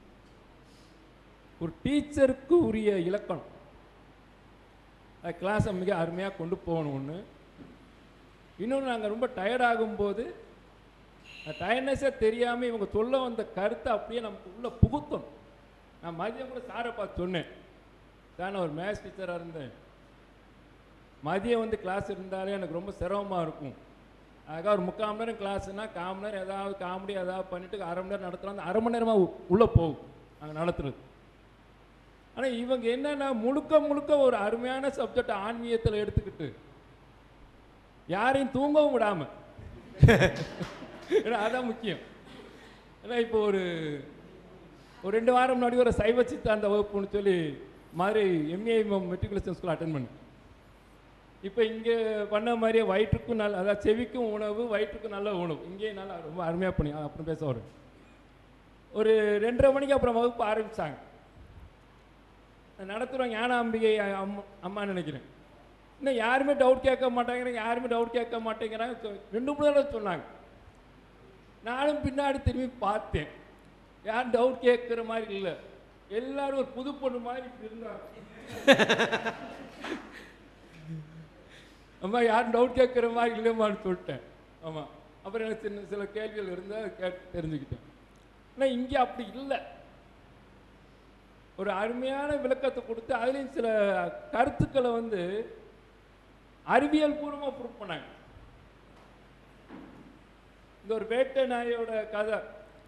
ஒரு டீச்சருக்கு உரிய இலக்கணம் அது கிளாஸை மிக அருமையாக கொண்டு போகணும் ஒன்று இன்னொன்று நாங்கள் ரொம்ப டயர்ட் ஆகும்போது டயர்னஸே தெரியாமல் இவங்க சொல்ல வந்த கருத்தை அப்படியே நமக்கு உள்ள புகுத்தணும் நான் மதியம் கூட சாரை பார்த்து சொன்னேன் சார் நான் ஒரு மேத்ஸ் டீச்சராக இருந்தேன் மதியம் வந்து கிளாஸ் இருந்தாலே எனக்கு ரொம்ப சிரமமாக இருக்கும் அதுக்காக ஒரு முக்கால் மணி நேரம் கிளாஸ்னா கால் மணி நேரம் ஏதாவது காமெடி ஏதாவது பண்ணிட்டு அரை மணி நேரம் நடத்துகிறோம் அந்த அரை மணி நேரமாக உள்ளே போகும் நாங்கள் நடத்துறது ஆனால் இவங்க என்னன்னா முழுக்க முழுக்க ஒரு அருமையான சப்ஜெக்ட் ஆன்மீகத்தில் எடுத்துக்கிட்டு யாரையும் தூங்கவும் விடாம ஏன்னா அதான் முக்கியம் ஏன்னா இப்போ ஒரு ஒரு ரெண்டு வாரம் முன்னாடி ஒரு சைவ சித்தாந்த வகுப்புன்னு சொல்லி மாதிரி எம்ஏ மெட்ரிகுலேஷன் ஸ்கூல் அட்டன் பண்ணேன் இப்போ இங்கே பண்ண மாதிரியே வயிற்றுக்கும் நல்ல அதாவது செவிக்கும் உணவு வயிற்றுக்கும் நல்ல உணவு இங்கேயே நல்லா ரொம்ப அருமையாக பண்ணி அப்புறம் பேச வரும் ஒரு ரெண்டரை மணிக்கு அப்புறம் வகுப்பு ஆரம்பித்தாங்க நடத்துகிறோம் ஞான அம்பிகை அம்மா அம்மா நினைக்கிறேன் இன்னும் யாருமே டவுட் கேட்க மாட்டேங்கிறாங்க யாருமே டவுட் கேட்க மாட்டேங்கிறாங்க சொ- ரெண்டு மூணு தடவை சொன்னாங்க நானும் பின்னாடி திரும்பி பார்த்தேன் யாரும் டவுட் கேட்குற மாதிரி இல்லை எல்லாரும் ஒரு புது பொண்ணு மாதிரி இப்படி இருந்தாங்க அம்மா யாரும் டவுட் கேட்குற மாதிரி இல்லைம்மான்னு சொல்லிட்டேன் ஆமாம் அப்புறம் எனக்கு சின்ன சில கேள்விகள் இருந்தால் கேட்டு தெரிஞ்சுக்கிட்டேன் ஆனால் இங்கே அப்படி இல்லை ஒரு அருமையான விளக்கத்தை கொடுத்து அதுலேயும் சில கருத்துக்களை வந்து அறிவியல் பூர்வமாக ப்ரூவ் பண்ணாங்க இந்த ஒரு வேட்டை நாயோட கதை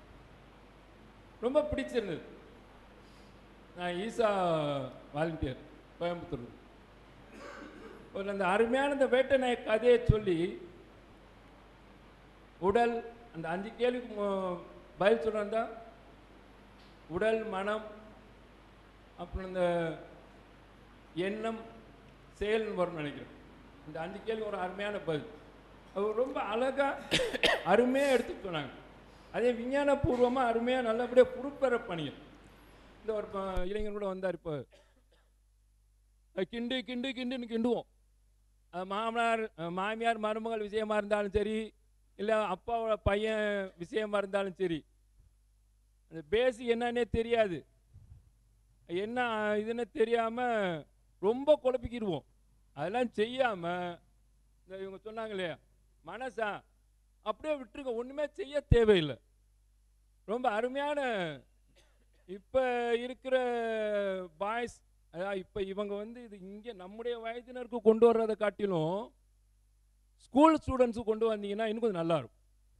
ரொம்ப பிடிச்சிருந்தது நான் ஈசா வாலண்டியர் கோயம்புத்தூர் ஒரு அந்த அருமையான இந்த வேட்டை நாய கதையை சொல்லி உடல் அந்த அஞ்சு கேள்விக்கு மு- பதில் சொன்னா உடல் மனம் அப்புறம் இந்த எண்ணம் செயல்னு வரும்னு நினைக்கிறேன் இந்த அஞ்சு கேள்வி ஒரு அருமையான பதில் அவர் ரொம்ப அழகா அருமையாக எடுத்து சொன்னாங்க அதே விஞ்ஞானபூர்வமாக அருமையாக நல்லபடியாக பொறுப்பெற பணியர் இந்த ஒரு ப- இளைஞர் கூட வந்தார் இப்போ கிண்டு கிண்டு கிண்டுன்னு கிண்டுவோம் அது மாமனார் அஹ் மாமியார் மருமகள் விஷயமா இருந்தாலும் சரி இல்லை அப்பாவோட பையன் விஷயமா இருந்தாலும் சரி அந்த பேசி என்னன்னே தெரியாது என்ன இதுன்னு தெரியாமல் ரொம்ப குழப்பிக்கிடுவோம் அதெல்லாம் செய்யாமல் இந்த இவங்க சொன்னாங்க இல்லையா மனசா அப்படியே விட்டுருங்க ஒன்றுமே செய்ய தேவையில்லை ரொம்ப அருமையான இப்போ இருக்கிற பாய்ஸ் அதான் இப்போ இவங்க வந்து இது இங்கே நம்முடைய வயதினருக்கு கொண்டு வர்றதை காட்டிலும் ஸ்கூல் ஸ்டூடெண்ட்ஸுக்கு கொண்டு வந்தீங்கன்னா இன்னும் கொஞ்சம் நல்லா இருக்கும்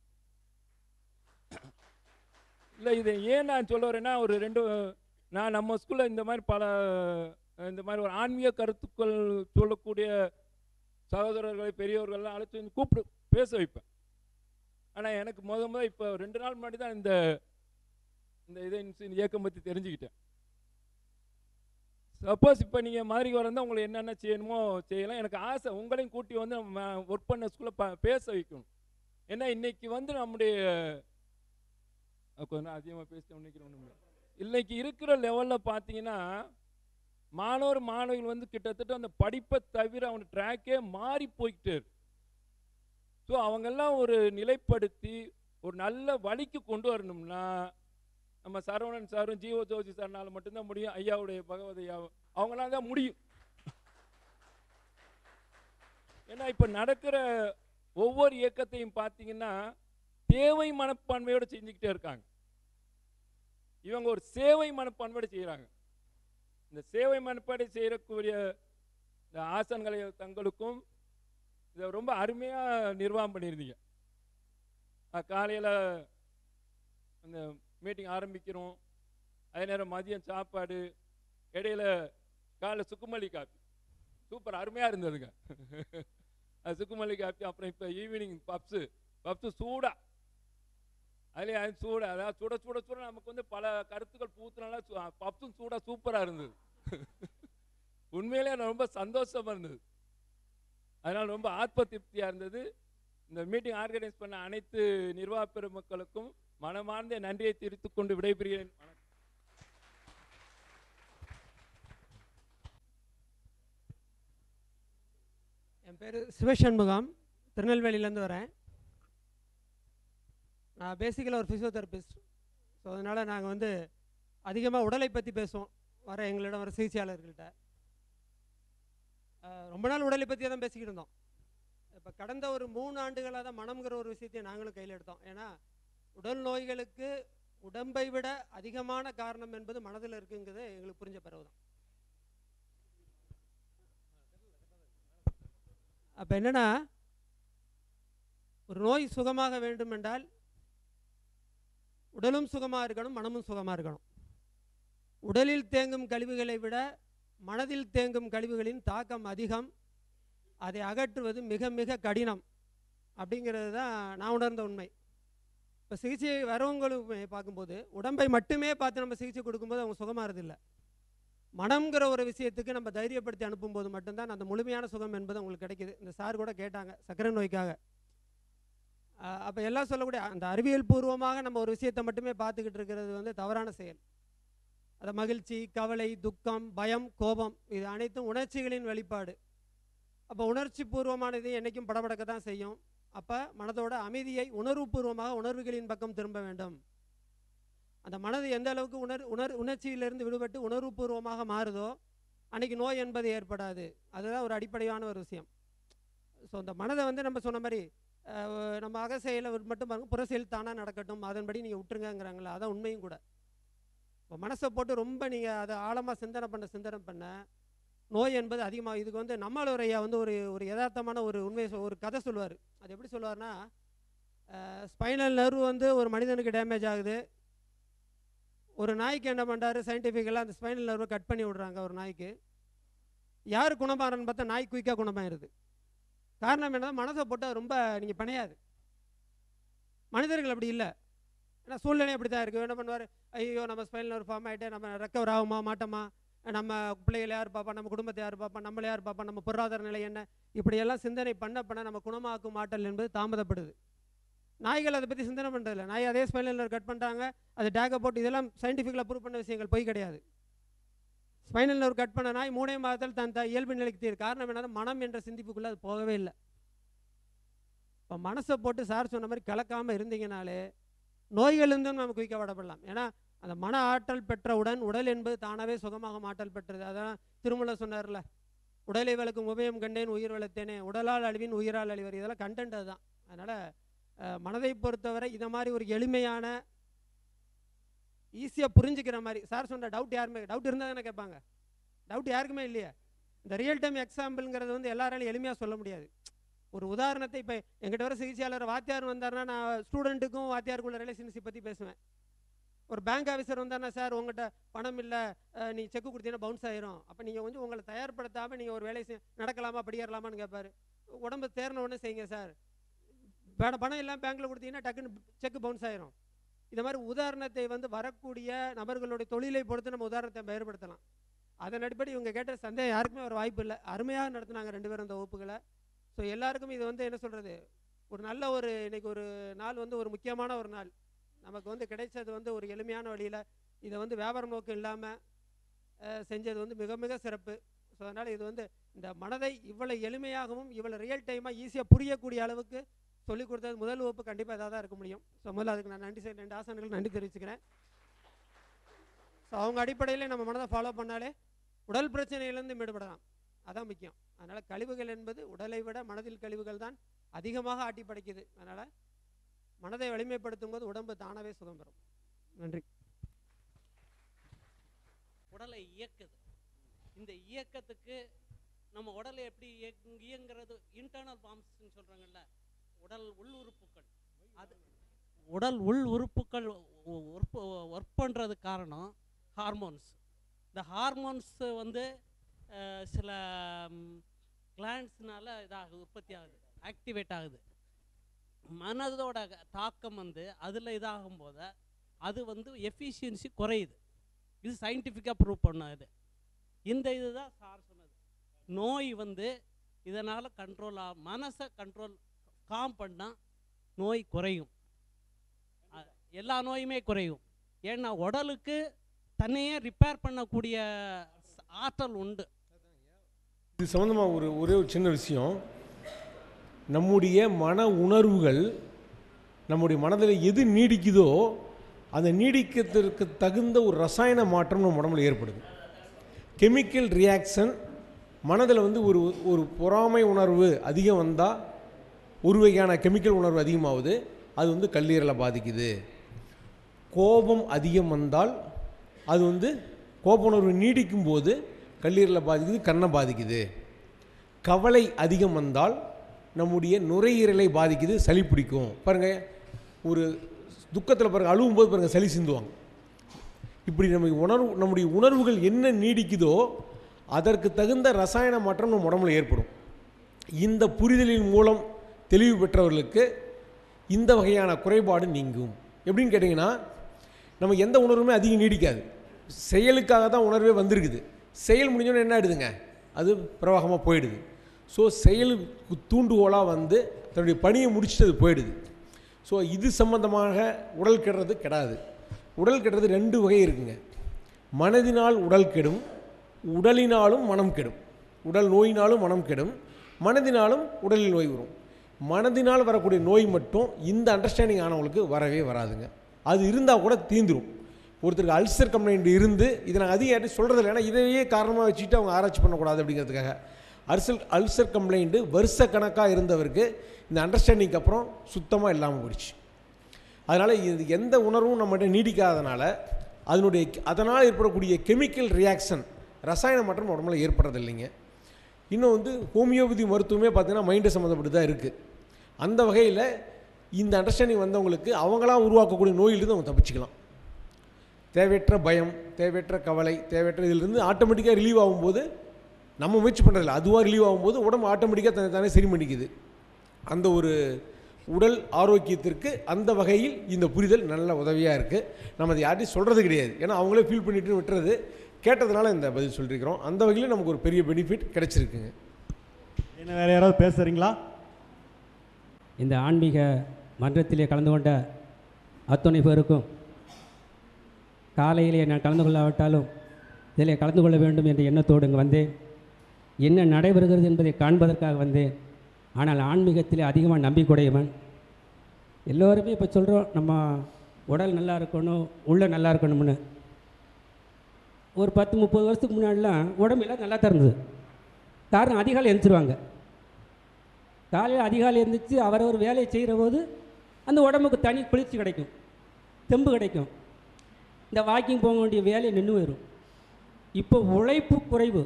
இல்லை இதை ஏன் நான் சொல்ல வரேன்னா ஒரு ரெண்டு நான் நம்ம ஸ்கூலில் இந்த மாதிரி பல இந்த மாதிரி ஒரு ஆன்மீக கருத்துக்கள் சொல்லக்கூடிய சகோதரர்களை பெரியவர்கள்லாம் அழைச்சி வந்து கூப்பிட்டு பேச வைப்பேன் ஆனால் எனக்கு முத முத இப்போ ரெண்டு நாள் முன்னாடி தான் இந்த இந்த இதை இந்த இயக்கம் பற்றி தெரிஞ்சுக்கிட்டேன் சப்போஸ் இப்போ நீங்கள் மாதிரி வரந்தால் உங்களை என்னென்ன செய்யணுமோ செய்யலாம் எனக்கு ஆசை உங்களையும் கூட்டி வந்து நம்ம ஒர்க் பண்ண ஸ்கூலில் ப பேச வைக்கணும் ஏன்னா இன்னைக்கு வந்து நம்முடைய கொஞ்சம் அதிகமாக பேசிட்டு நினைக்கிறேன் இன்னைக்கு இருக்கிற லெவலில் பார்த்தீங்கன்னா மாணவர் மாணவிகள் வந்து கிட்டத்தட்ட அந்த படிப்பை தவிர அவன் ட்ராக்கே மாறி போய்கிட்டே இருக்கு ஸோ அவங்கெல்லாம் ஒரு நிலைப்படுத்தி ஒரு நல்ல வழிக்கு கொண்டு வரணும்னா நம்ம சரவணன் சாரும் ஜீவ ஜோதி சார்னால மட்டும்தான் முடியும் ஐயாவுடைய பகவத் ஐயா அவங்களால தான் முடியும் ஏன்னா இப்போ நடக்கிற ஒவ்வொரு இயக்கத்தையும் பார்த்தீங்கன்னா தேவை மனப்பான்மையோட செஞ்சுக்கிட்டே இருக்காங்க இவங்க ஒரு சேவை மனப்பான்மையோட செய்கிறாங்க இந்த சேவை மனப்பாடு செய்யக்கூடிய இந்த ஆசன்களை தங்களுக்கும் இதை ரொம்ப அருமையாக நிர்வாகம் பண்ணியிருந்தீங்க காலையில் அந்த மீட்டிங் ஆரம்பிக்கிறோம் அதே நேரம் மதியம் சாப்பாடு இடையில காலைல சுக்குமல்லி காப்பி சூப்பர் அருமையாக இருந்ததுங்க அது சுக்குமல்லி காப்பி அப்புறம் இப்போ ஈவினிங் பப்ஸு பப்ஸு சூடாக அதுலேயே அது சூட அதாவது சுட சுட சுட நமக்கு வந்து பல கருத்துக்கள் பூத்துனால பப்ஸும் சூடாக சூப்பராக இருந்தது உண்மையிலே நான் ரொம்ப சந்தோஷமாக இருந்தது அதனால் ரொம்ப ஆத்ம திருப்தியாக இருந்தது இந்த மீட்டிங் ஆர்கனைஸ் பண்ண அனைத்து நிர்வாக பெருமக்களுக்கும் மனமார்ந்த நன்றியை தெரிவித்துக் கொண்டு விடைபெறுகிறேன் வணக்கம். என் பேர் சிவசண்முகம் திருநெல்வேலியிலேருந்து வரேன் நான் பேசிக்கலாக ஒரு ஃபிசியோதெரபிஸ்ட் ஸோ அதனால் நாங்கள் வந்து அதிகமாக உடலை பற்றி பேசுவோம் வர எங்களிடம் வர சிகிச்சையாளர்கள்ட்ட அஹ், ரொம்ப நாள் உடலை பற்றியே தான் பேசிக்கிட்டு இருந்தோம் இப்போ இப்போ கடந்த ஒரு மூணு ஆண்டுகளாக தான் மனம்ங்கிற ஒரு விஷயத்தை நாங்களும் கையில் எடுத்தோம் ஏன்னா உடல் நோய்களுக்கு உடம்பை விட அதிகமான காரணம் என்பது மனதில் இருக்குங்கிறது எங்களுக்கு புரிஞ்ச பிறகு தான் அப்போ என்னன்னா ஒரு நோய் சுகமாக வேண்டும் என்றால் உடலும் சுகமாக இருக்கணும் மனமும் சுகமாக இருக்கணும் உடலில் தேங்கும் கழிவுகளை விட மனதில் தேங்கும் கழிவுகளின் தாக்கம் அதிகம் அதை அகற்றுவது மிக மிக கடினம் அப்படிங்கிறது தான் நான் உணர்ந்த உண்மை இப்போ சிகிச்சை வரவங்களுக்கு பார்க்கும்போது உடம்பை மட்டுமே பார்த்து நம்ம சிகிச்சை கொடுக்கும்போது அவங்க சுகமாகறதில்ல மனம்ங்கிற ஒரு விஷயத்துக்கு நம்ம தைரியப்படுத்தி அனுப்பும்போது மட்டும்தான் அந்த முழுமையான சுகம் என்பது அவங்களுக்கு கிடைக்குது இந்த சார் கூட கேட்டாங்க சர்க்கரை நோய்க்காக அப்போ எல்லாம் சொல்லக்கூடிய அந்த அறிவியல் பூர்வமாக நம்ம ஒரு விஷயத்தை மட்டுமே பார்த்துக்கிட்டு இருக்கிறது வந்து தவறான செயல் அது மகிழ்ச்சி கவலை துக்கம் பயம் கோபம் இது அனைத்தும் உணர்ச்சிகளின் வெளிப்பாடு அப்போ உணர்ச்சி பூர்வமானது என்றைக்கும் படபடக்க தான் செய்யும் அப்போ மனதோட அமைதியை உணர்வுபூர்வமாக உணர்வுகளின் பக்கம் திரும்ப வேண்டும் அந்த மனது எந்த அளவுக்கு உணர் உணர் உணர்ச்சியிலிருந்து விடுபட்டு உணர்வுபூர்வமாக மாறுதோ அன்னைக்கு நோய் என்பது ஏற்படாது அதுதான் ஒரு அடிப்படையான ஒரு விஷயம் ஸோ அந்த மனதை வந்து நம்ம சொன்ன மாதிரி அஹ், நம்ம அகசெயலை மட்டும் பாருங்க புறசெயல் தானாக நடக்கட்டும் அதன்படி நீங்கள் விட்டுருங்கங்கிறாங்களா அதான் உண்மையும் கூட இப்போ மனசை போட்டு ரொம்ப நீங்கள் அதை ஆழமாக சிந்தனை பண்ண சிந்தனை பண்ண நோய் என்பது அதிகமாக இதுக்கு வந்து நம்மளோர் ஐயா வந்து ஒரு ஒரு யதார்த்தமான ஒரு உண்மையை சொ- ஒரு கதை சொல்லுவார் அது எப்படி சொல்லுவார்னா ஸ்பைனல் நர்வ் வந்து ஒரு மனிதனுக்கு டேமேஜ் ஆகுது ஒரு நாய்க்கு என்ன பண்ணுறாரு சயின்டிஃபிக்கலாக அந்த ஸ்பைனல் நர்வை கட் பண்ணி விடுறாங்க ஒரு நாய்க்கு யார் குணமாறன்னு பார்த்தா நாய் குயிக்காக குணமாயிருது காரணம் என்ன மனசை போட்டால் ரொம்ப நீங்கள் பிணையாது மனிதர்கள் அப்படி இல்லை ஏன்னா சூழ்நிலை அப்படி தான் இருக்குது என்ன பண்ணுவார் ஐயோ நம்ம ஸ்பைனல் நர்வ் ஃபார்ம் ஆகிட்டு நம்ம ரெக்கவர் ஆகுமா மாட்டோமா நம்ம பிள்ளைகளை யார் பார்ப்பா நம்ம குடும்பத்தை யார் பார்ப்பா நம்மளை யார் பார்ப்பா நம்ம பொருளாதார நிலை என்ன இப்படியெல்லாம் சிந்தனை பண்ண பண்ண நம்ம குணமாக்கும் ஆற்றல் என்பது தாமதப்படுது நாய்கள் அதை பற்றி சிந்தனை பண்ணுறதில்ல நாய் அதே ஸ்பைனல் நர்வ் கட் பண்ணிட்டாங்க அது டேக்கை போட்டு இதெல்லாம் சயின்டிஃபிக்கலாக ப்ரூவ் பண்ண விஷயங்கள் பொய் கிடையாது ஸ்பைனல் நர்வ் கட் பண்ண நாய் மூணே மாதத்தில் தன் த இயல்பு நிலைக்கு தீர் காரணம் என்னன்னா மனம் என்ற சிந்திப்புக்குள்ளே அது போகவே இல்லை இப்போ மனசை போட்டு சார் சொன்ன மாதிரி கலக்காமல் இருந்தீங்கனாலே நோய்களிலிருந்தும் நம்ம குயிக்கப்படப்படலாம் ஏன்னா அந்த மன ஆற்றல் பெற்றவுடன் உடல் என்பது தானாகவே சுகமாக ஆற்றல் பெற்றது அதான் திருமலை சொன்னார்ல உடலை வளர்க்கும் உபயம் கண்டேன் உயிர் வளர்த்தேனே உடலால் அழிவின் உயிரால் அழிவர் இதெல்லாம் கண்டென்ட் அதுதான் அதனால் மனதை பொறுத்தவரை இதை மாதிரி ஒரு எளிமையான ஈஸியாக புரிஞ்சுக்கிற மாதிரி சார் சொன்ன டவுட் யாருமே டவுட் இருந்தால் தானே கேட்பாங்க டவுட் யாருக்குமே இல்லையே இந்த ரியல் டைம் எக்ஸாம்பிள்ங்கிறது வந்து எல்லாராலையும் எளிமையாக சொல்ல முடியாது ஒரு உதாரணத்தை இப்போ எங்கிட்ட வர சிகிச்சையாளர் வாத்தியார் வந்தாருன்னா நான் ஸ்டூடெண்ட்டுக்கும் வாத்தியாருக்குள்ள ரிலேஷன்ஷிப் பற்றி பேசுவேன் ஒரு பேங்க் ஆஃபீஸர் வந்தாருன்னா சார் உங்கள்கிட்ட பணம் இல்லை நீ செக்கு கொடுத்தீங்கன்னா பவுன்ஸ் ஆயிரும் அப்போ நீங்கள் கொஞ்சம் உங்களை தயார்படுத்தாமல் நீங்கள் ஒரு வேலை செய் நடக்கலாமா படியேறலாமான்னு கேட்பாரு உடம்பு தேர்ன உடனே செய்யுங்க சார் வேணாம் பணம் எல்லாம் பேங்க்கில் கொடுத்தீங்கன்னா டக்குன்னு செக்கு பவுன்ஸ் ஆயிரும் இந்த மாதிரி உதாரணத்தை வந்து வரக்கூடிய நபர்களுடைய தொழிலை பொறுத்து நம்ம உதாரணத்தை வேறுபடுத்தலாம் அதன் அடிப்படை இவங்க கேட்ட சந்தேகம் யாருக்குமே ஒரு வாய்ப்பு இல்லை அருமையாக நடத்துனாங்க ரெண்டு பேரும் அந்த வகுப்புகளை ஸோ எல்லாருக்கும் இது வந்து என்ன சொல்கிறது ஒரு நல்ல ஒரு இன்னைக்கு ஒரு நாள் வந்து ஒரு முக்கியமான ஒரு நாள் நமக்கு வந்து கிடைச்சது வந்து ஒரு எளிமையான வழியில் இதை வந்து வியாபாரம் நோக்கம் இல்லாமல் செஞ்சது வந்து மிக மிக சிறப்பு ஸோ அதனால் இது வந்து இந்த மனதை இவ்வளோ எளிமையாகவும் இவ்வளோ ரியல் டைமாக ஈஸியாக புரியக்கூடிய அளவுக்கு சொல்லிக் கொடுத்தது முதல் வகுப்பு கண்டிப்பாக இதாக தான் இருக்க முடியும் ஸோ முதல்ல அதுக்கு நான் நன்றி செய்- ரெண்டு ஆசனங்களுக்கு நன்றி தெரிவிச்சுக்கிறேன் ஸோ அவங்க அடிப்படையில் நம்ம மனதை ஃபாலோ பண்ணாலே உடல் பிரச்சனையிலேருந்து மீடுபடலாம் அதான் முக்கியம் அதனால் கழிவுகள் என்பது உடலை விட மனதில் கழிவுகள் தான் அதிகமாக ஆட்டி படைக்குது அதனால் மனதை வலிமைப்படுத்தும் போது உடம்பு தானாகவே சுகம் பெறும் நன்றி உடலை இயக்குது இந்த இயக்கத்துக்கு நம்ம உடலை எப்படி இயக்கு இயங்குறது இன்டர்னல் ஃபார்ம்ஸ்னு சொல்கிறாங்கல்ல உடல் உள் உறுப்புகள் அது உடல் உள் உறுப்புகள் ஒர்க் பண்ணுறது காரணம் ஹார்மோன்ஸ் இந்த ஹார்மோன்ஸ் வந்து அஹ், சில கிளான்ஸ்னால இதாகுது உற்பத்தி ஆகுது ஆக்டிவேட் ஆகுது மனதோட தாக்கம் வந்து அதில் இதாகும் போது அது வந்து எஃபிஷியன்சி குறையுது இது சயின்டிஃபிக்காக ப்ரூவ் பண்ணது இந்த இதுதான் சார் சொன்னது நோய் வந்து இதனால் கண்ட்ரோல் ஆ மனசை கண்ட்ரோல் காம் பண்ணால் நோய் குறையும் அ- எல்லா நோயுமே குறையும் ஏன்னா உடலுக்கு தன்னையே ரிப்பேர் பண்ணக்கூடிய ஸ்- ஆற்றல் உண்டு இது சம்மந்தமாக ஒரு ஒரே ஒரு சின்ன விஷயம் நம்முடைய மன உணர்வுகள் நம்முடைய மனதில் எது நீடிக்குதோ அந்த நீடிக்கிறதுக்கு தகுந்த ஒரு ரசாயன மாற்றம் நம்ம உடம்புல ஏற்படுது கெமிக்கல் ரியாக்ஷன் மனதில் வந்து ஒரு ஒரு பொறாமை உணர்வு அதிகம் வந்தால் ஒரு வகையான கெமிக்கல் உணர்வு அதிகமாகுது அது வந்து கல்லீரலை பாதிக்குது கோபம் அதிகம் வந்தால் அது வந்து கோப உணர்வு நீடிக்கும் போது கல்லீரலை பாதிக்குது கண்ணை பாதிக்குது கவலை அதிகம் வந்தால் நம்முடைய நுரையீரலை பாதிக்குது சளி பிடிக்கும் பாருங்கள் ஒரு துக்கத்தில் பாருங்கள் அழுவும் போது பாருங்கள் சளி சிந்துவாங்க இப்படி நம்ம உணர்வு நம்முடைய உணர்வுகள் என்ன நீடிக்குதோ அதற்கு தகுந்த ரசாயன மாற்றம் நம்ம உடம்புல ஏற்படும் இந்த புரிதலின் மூலம் தெளிவு பெற்றவர்களுக்கு இந்த வகையான குறைபாடு நீங்கும் எப்படின்னு கேட்டிங்கன்னா நம்ம எந்த உணர்வுமே அதிகம் நீடிக்காது செயலுக்காக தான் உணர்வே வந்திருக்குது செயல் முடிஞ்சோன்னு என்ன ஆயிடுதுங்க அது பிரவாகமாக போயிடுது ஸோ செயலுக்கு தூண்டுகோலாக வந்து தன்னுடைய பணியை முடிச்சுட்டு அது போயிடுது ஸோ இது சம்பந்தமாக உடல் கெடுறது கெடாது உடல் கெடுறது ரெண்டு வகை இருக்குங்க மனதினால் உடல் கெடும் உடலினாலும் மனம் கெடும் உடல் நோயினாலும் மனம் கெடும் மனதினாலும் உடலில் நோய் வரும் மனதினால் வரக்கூடிய நோய் மட்டும் இந்த அண்டர்ஸ்டாண்டிங் ஆனவங்களுக்கு வரவே வராதுங்க அது இருந்தால் கூட தீந்துரும் ஒருத்தருக்கு அல்சர் கம்ப்ளைண்ட் இருந்து இதை நான் அதிகம் யார்ட்டும் சொல்கிறது இல்லை ஏன்னா இதையே காரணமாக வச்சுட்டு அவங்க ஆராய்ச்சி பண்ணக்கூடாது அப்படிங்கிறதுக்காக அல்சர் அல்சர் கம்ப்ளைண்ட்டு வருஷ கணக்காக இருந்தவருக்கு இந்த அண்டர்ஸ்டாண்டிங்க்கு அப்புறம் சுத்தமாக இல்லாமல் போயிடுச்சு அதனால் இது எந்த உணர்வும் நம்மகிட்ட நீடிக்காதனால அதனுடைய அதனால் ஏற்படக்கூடிய கெமிக்கல் ரியாக்ஷன் ரசாயன மாற்றம் உடம்புல ஏற்படுறது இல்லைங்க இன்னும் வந்து ஹோமியோபதி மருத்துவமே பார்த்தீங்கன்னா மைண்டு சம்மந்தப்பட்டு தான் இருக்குது அந்த வகையில் இந்த அண்டர்ஸ்டாண்டிங் வந்தவங்களுக்கு அவங்களாம் உருவாக்கக்கூடிய நோயிலிருந்து அவங்க தப்பிச்சுக்கலாம் தேவையற்ற பயம் தேவையற்ற கவலை தேவையற்ற இதிலிருந்து ஆட்டோமேட்டிக்காக ரிலீவ் ஆகும்போது நம்ம முயற்சி பண்ணுறதில்ல அதுவாக ரிலீவ் ஆகும்போது உடம்பு ஆட்டோமேட்டிக்காக தன்னை தானே சரி பண்ணிக்குது அந்த ஒரு உடல் ஆரோக்கியத்திற்கு அந்த வகையில் இந்த புரிதல் நல்ல உதவியாக இருக்குது நம்ம அதை யார்ட்டையும் சொல்கிறது கிடையாது ஏன்னா அவங்களே ஃபீல் பண்ணிட்டு விட்டுறது கேட்டதுனால இந்த பதில் சொல்லியிருக்கிறோம் அந்த வகையில் நமக்கு ஒரு பெரிய பெனிஃபிட் கிடைச்சிருக்குங்க என்ன வேறு யாராவது பேசுகிறீங்களா இந்த ஆன்மீக மன்றத்திலே கலந்து கொண்ட அத்துணை பேருக்கும் காலையிலே நான் கலந்து கொள்ளாவிட்டாலும் இதிலே கலந்து கொள்ள வேண்டும் என்ற எண்ணத்தோடு இங்கே வந்தேன் என்ன நடைபெறுகிறது என்பதை காண்பதற்காக வந்தேன் ஆனால் ஆன்மீகத்திலே அதிகமாக நம்பிக்கையுடையவன் எல்லோருமே இப்போ சொல்கிறோம் நம்ம உடல் நல்லா இருக்கணும் உள்ள நல்லா இருக்கணும்னு ஒரு பத்து முப்பது வருஷத்துக்கு முன்னாடிலாம் உடம்பு எல்லாம் நல்லா தான் இருந்தது காரணம் அதிகாலை எழுந்திருவாங்க காலையில் அதிகாலை எழுந்திரிச்சு அவரவர் வேலையை செய்கிற போது அந்த உடம்புக்கு தனி குளிர்ச்சி கிடைக்கும் தெம்பு கிடைக்கும் இந்த வாக்கிங் போக வேண்டிய வேலையை நின்று போயிடும் இப்போ உழைப்பு குறைவு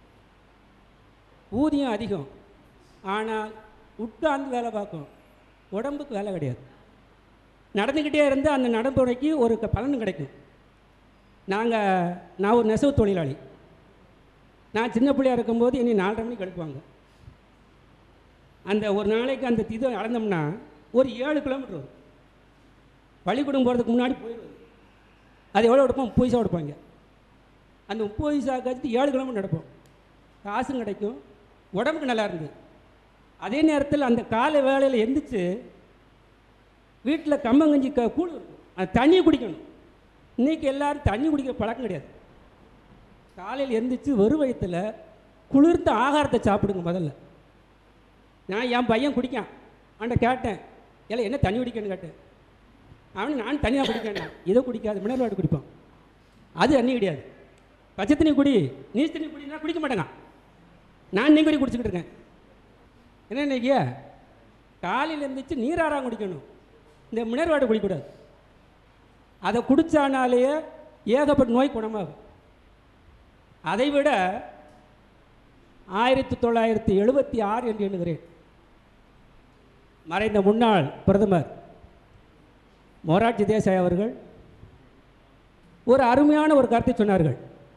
ஊதியம் அதிகம் ஆனால் உட்கார்ந்து வேலை பார்க்கும் உடம்புக்கு வேலை கிடையாது நடந்துக்கிட்டே இருந்து அந்த நடைமுறைக்கு ஒரு க- பலன் கிடைக்கும் நாங்கள் நான் ஒரு நெசவு தொழிலாளி நான் சின்ன பிள்ளையா இருக்கும்போது என்னை நாலரை மணிக்கு எழுப்புவாங்க அந்த ஒரு நாளைக்கு அந்த இது அளந்தோம்னா ஒரு ஏழு கிலோமீட்டர் வரும் பள்ளிக்கூடம் போகிறதுக்கு முன்னாடி போயிடுவது அது எவ்வளோ எடுப்போம் முப்பது பைசா எடுப்பாங்க அந்த முப்பது பைசா கழிச்சு ஏழு கிலோமீட்டர் நடப்போம் காசும் கிடைக்கும் உடம்புக்கு நல்லா இருந்தது அதே நேரத்தில் அந்த காலை வேளையில் எந்திரிச்சு வீட்டில் கம்பங்கஞ்சி க கூழ் இருக்கும் அது தண்ணியை குடிக்கணும் இன்றைக்கி எல்லாரும் தண்ணி குடிக்கிற பழக்கம் கிடையாது காலையில் எந்திரிச்சு வெறும் வயித்துல குளிர்ந்த ஆகாரத்தை சாப்பிடுங்க முதல்ல நான் என் பையன் குடிக்கான் அவன்கிட்ட கேட்டேன் இல்லை என்ன தண்ணி குடிக்கன்னு கேட்டேன் அவன் நான் தனியாக குடிக்கேன் இதை குடிக்காது மினரல் வாட்டர் குடிப்பான் அது தண்ணி கிடையாது பச்சை தண்ணி குடி நீர் தண்ணி குடினா குடிக்க மாட்டேங்க நான் நீ குடி குடிச்சுக்கிட்டு இருக்கேன் என்ன இன்னைக்கு காலையில் இருந்துச்சு நீராறாக குடிக்கணும் இந்த மினரல் வாட்டர் குடிக்கக்கூடாது அதை குடித்தானாலேயே ஏகப்பட்ட நோய் குணமாகும் அதை விட ஆயிரத்தி தொள்ளாயிரத்தி எழுபத்தி ஆறு என்று எண்ணுகிறேன் மறைந்த முன்னாள் பிரதமர் மொரார்ஜி தேசாய் அவர்கள் ஒரு அருமையான ஒரு கருத்தை சொன்னார்கள்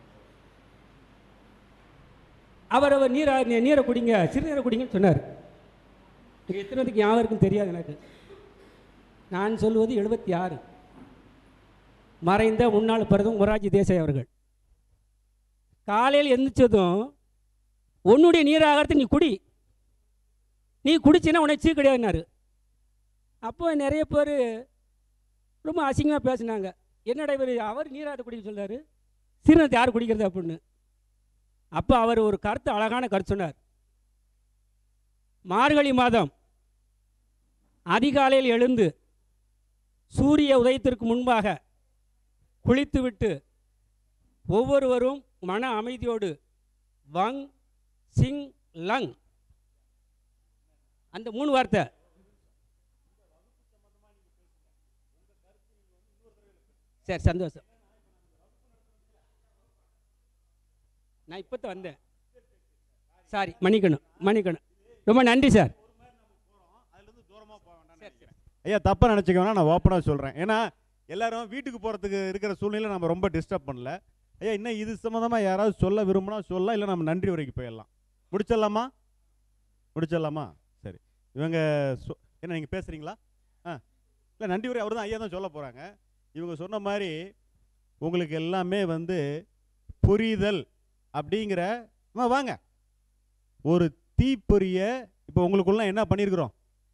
அவர் அவர் நீரை நீ- நீரை குடிங்க சிறுநீரை குடிங்கன்னு சொன்னார் இது எத்தனைக்கு யாருக்கும் தெரியாது எனக்கு நான் சொல்வது எழுபத்தி ஆறு மறைந்த முன்னாள் பிரதமர் மொரார்ஜி தேசாய் அவர்கள் காலையில் எந்திரிச்சதும் உன்னுடைய நீராகாரத்தை நீ குடி நீ குடிச்சின்னா உனக்கு சீ கிடையாதுனாரு அப்போ நிறைய பேர் ரொம்ப அசிங்கமாக பேசினாங்க என்னடா இவர் அவர் நீராட்ட குடிக்க சொல்றாரு சீரணத்தை யார் குடிக்கிறது அப்படின்னு அப்போ அவர் ஒரு கருத்து அழகான கருத்து சொன்னார் மார்கழி மாதம் அதிகாலையில் எழுந்து சூரிய உதயத்திற்கு முன்பாக குளித்துவிட்டு ஒவ்வொருவரும் மன அமைதியோடு வங் சிங் லங் அந்த மூணு வார்த்தை சரி சந்தோஷம் நான் இப்போ தான் வந்தேன் சாரி மன்னிக்கணும் மன்னிக்கணும் ரொம்ப நன்றி சார் ஐயா தப்பாக நினச்சிக்க வேணா நான் ஓப்பனாக சொல்கிறேன் ஏன்னா எல்லாரும் வீட்டுக்கு போகிறதுக்கு இருக்கிற சூழ்நிலை நம்ம ரொம்ப டிஸ்டர்ப் பண்ணல ஐயா இன்னும் இது சம்மந்தமாக யாராவது சொல்ல விரும்பினா சொல்லலாம் இல்லை நம்ம நன்றி உரைக்கு போயிடலாம் முடிச்சிடலாமா முடிச்சிடலாமா சரி இவங்க சொ என்ன நீங்கள் பேசுகிறீங்களா ஆ இல்லை நன்றி உரை அவர் தான் ஐயா தான் சொல்ல போகிறாங்க இவங்க சொன்ன மாதிரி உங்களுக்கு எல்லாமே வந்து புரிதல் அப்படிங்கிற அம்மா, வாங்க ஒரு தீப்பொறிய இப்போ உங்களுக்குள்ள என்ன பண்ணியிருக்கிறோம்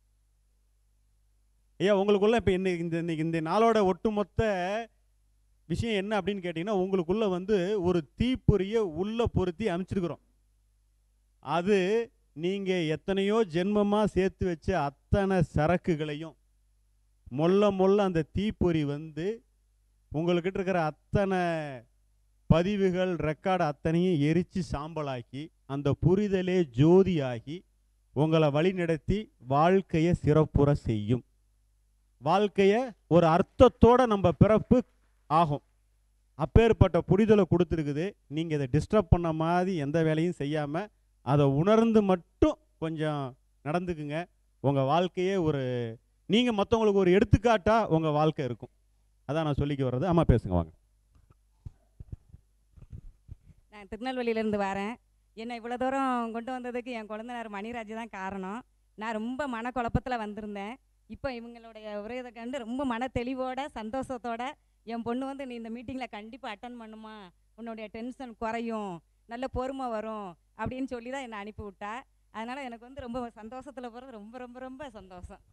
ஐயா உங்களுக்குள்ள இப்போ என்ன இந்த இன்னைக்கு இந்த நாளோட ஒட்டுமொத்த விஷயம் என்ன அப்படின்னு கேட்டிங்கன்னா உங்களுக்குள்ள வந்து ஒரு தீப்பொறிய உள்ள பொருத்தி அமைச்சிருக்கிறோம் அது நீங்கள் எத்தனையோ ஜென்மமாக சேர்த்து வச்ச அத்தனை சரக்குகளையும் மொல்ல மொல்ல அந்த தீப்பொறி வந்து உங்கள்கிட்ட இருக்கிற அத்தனை பதிவுகள் ரெக்கார்டு அத்தனையும் எரித்து சாம்பலாக்கி அந்த புரிதலே ஜோதியாகி உங்களை வழிநடத்தி வாழ்க்கையை சிறப்புற செய்யும் வாழ்க்கையை ஒரு அர்த்தத்தோட நம்ம பிறப்பு ஆகும் அப்பேற்பட்ட புரிதலை கொடுத்துருக்குது நீங்கள் இதை டிஸ்டர்ப் பண்ண மாதிரி எந்த வேலையும் செய்யாமல் அதை உணர்ந்து மட்டும் கொஞ்சம் நடந்துக்குங்க உங்கள் வாழ்க்கையே ஒரு நீங்கள் மற்றவங்களுக்கு ஒரு எடுத்துக்காட்டாக உங்கள் வாழ்க்கை இருக்கும் அதான் நான் சொல்லிக்க வர்றது ஆமாம் பேசுங்க வாங்க நான் திருநெல்வேலியிலேருந்து வரேன் என்னை இவ்வளோ தூரம் கொண்டு வந்ததுக்கு என் குழந்தைனார் மணிராஜ் தான் காரணம் நான் ரொம்ப மனக்குழப்பத்தில் வந்திருந்தேன் இப்போ இவங்களுடைய உரையதை கண்டு ரொம்ப மன தெளிவோட சந்தோஷத்தோட என் பொண்ணு வந்து நீ இந்த மீட்டிங்கில் கண்டிப்பாக அட்டன் பண்ணுமா உன்னுடைய டென்ஷன் குறையும் நல்ல பொறுமை வரும் அப்படின்னு சொல்லி தான் என்னை அனுப்பி விட்டா அதனால் எனக்கு வந்து ரொம்ப சந்தோஷத்தில் போகிறது ரொம்ப ரொம்ப ரொம்ப சந்தோஷம்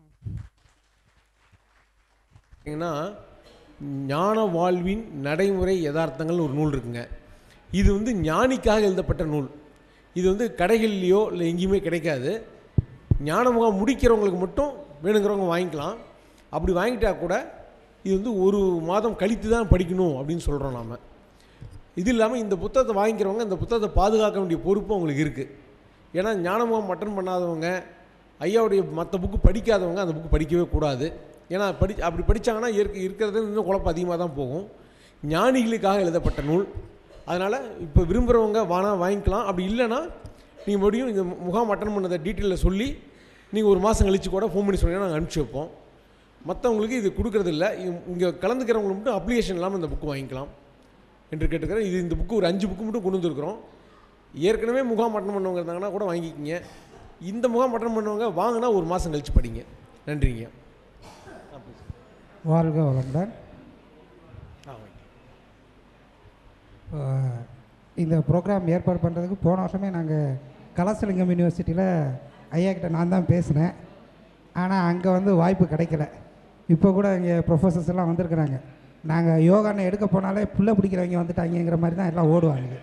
பார்த்தீங்கன்னா ஞான வாழ்வின் நடைமுறை யதார்த்தங்கள்னு ஒரு நூல் இருக்குங்க இது வந்து ஞானிக்காக எழுதப்பட்ட நூல் இது வந்து கடைகள்லையோ இல்லை எங்கேயுமே கிடைக்காது ஞான முகாம் முடிக்கிறவங்களுக்கு மட்டும் வேணுங்கிறவங்க வாங்கிக்கலாம் அப்படி வாங்கிட்டா கூட இது வந்து ஒரு மாதம் கழித்து தான் படிக்கணும் அப்படின்னு சொல்கிறோம் நாம் இது இல்லாமல் இந்த புத்தகத்தை வாங்கிக்கிறவங்க இந்த புத்தகத்தை பாதுகாக்க வேண்டிய பொறுப்பு அவங்களுக்கு இருக்குது ஏன்னா ஞானமுகம் அட்டன் பண்ணாதவங்க ஐயாவுடைய மற்ற புக்கு படிக்காதவங்க அந்த புக்கு படிக்கவே கூடாது ஏன்னா படி அப்படி படித்தாங்கன்னா இருக்க இருக்கிறது இன்னும் குழப்பம் அதிகமாக தான் போகும் ஞானிகளுக்காக எழுதப்பட்ட நூல் அதனால் இப்போ விரும்புகிறவங்க வானா வாங்கிக்கலாம் அப்படி இல்லைன்னா நீங்கள் மறுபடியும் இந்த முகாம் அட்டன் பண்ணதை டீட்டெயிலில் சொல்லி நீங்கள் ஒரு மாதம் கழிச்சு கூட ஃபோன் பண்ணி சொன்னீங்கன்னா நாங்கள் அனுப்பிச்சி வைப்போம் மற்றவங்களுக்கு இது கொடுக்கறது இல்லை இங்கே கலந்துக்கிறவங்களுக்கு மட்டும் அப்ளிகேஷன் இல்லாமல் இந்த புக்கு வாங்கிக்கலாம் என்று கேட்டுக்கிறேன் இது இந்த புக்கு ஒரு அஞ்சு புக்கு மட்டும் கொண்டு வந்திருக்கிறோம் ஏற்கனவே முகாம் அட்டன் பண்ணவங்க இருந்தாங்கன்னா கூட வாங்கிக்கிங்க இந்த முகாம் அட்டன் பண்ணவங்க வாங்கினா ஒரு மாதம் கழிச்சு படிங்க நன்றிங்க வாழ்க வளமுடன் அஹ், இந்த ப்ரோக்ராம் ஏற்பாடு பண்ணுறதுக்கு போன வருஷமே நாங்கள் கலாசலிங்கம் யூனிவர்சிட்டியில் ஐயா கிட்ட நான் தான் பேசினேன் ஆனால் அங்கே வந்து வாய்ப்பு கிடைக்கல இப்போ கூட இங்கே ப்ரொஃபஸர்ஸ் எல்லாம் வந்திருக்கிறாங்க நாங்கள் யோகான்னு எடுக்க போனாலே புள்ள பிடிக்கிறவங்க வந்துட்டாங்கங்கிற மாதிரி தான் எல்லாம் ஓடுவாங்க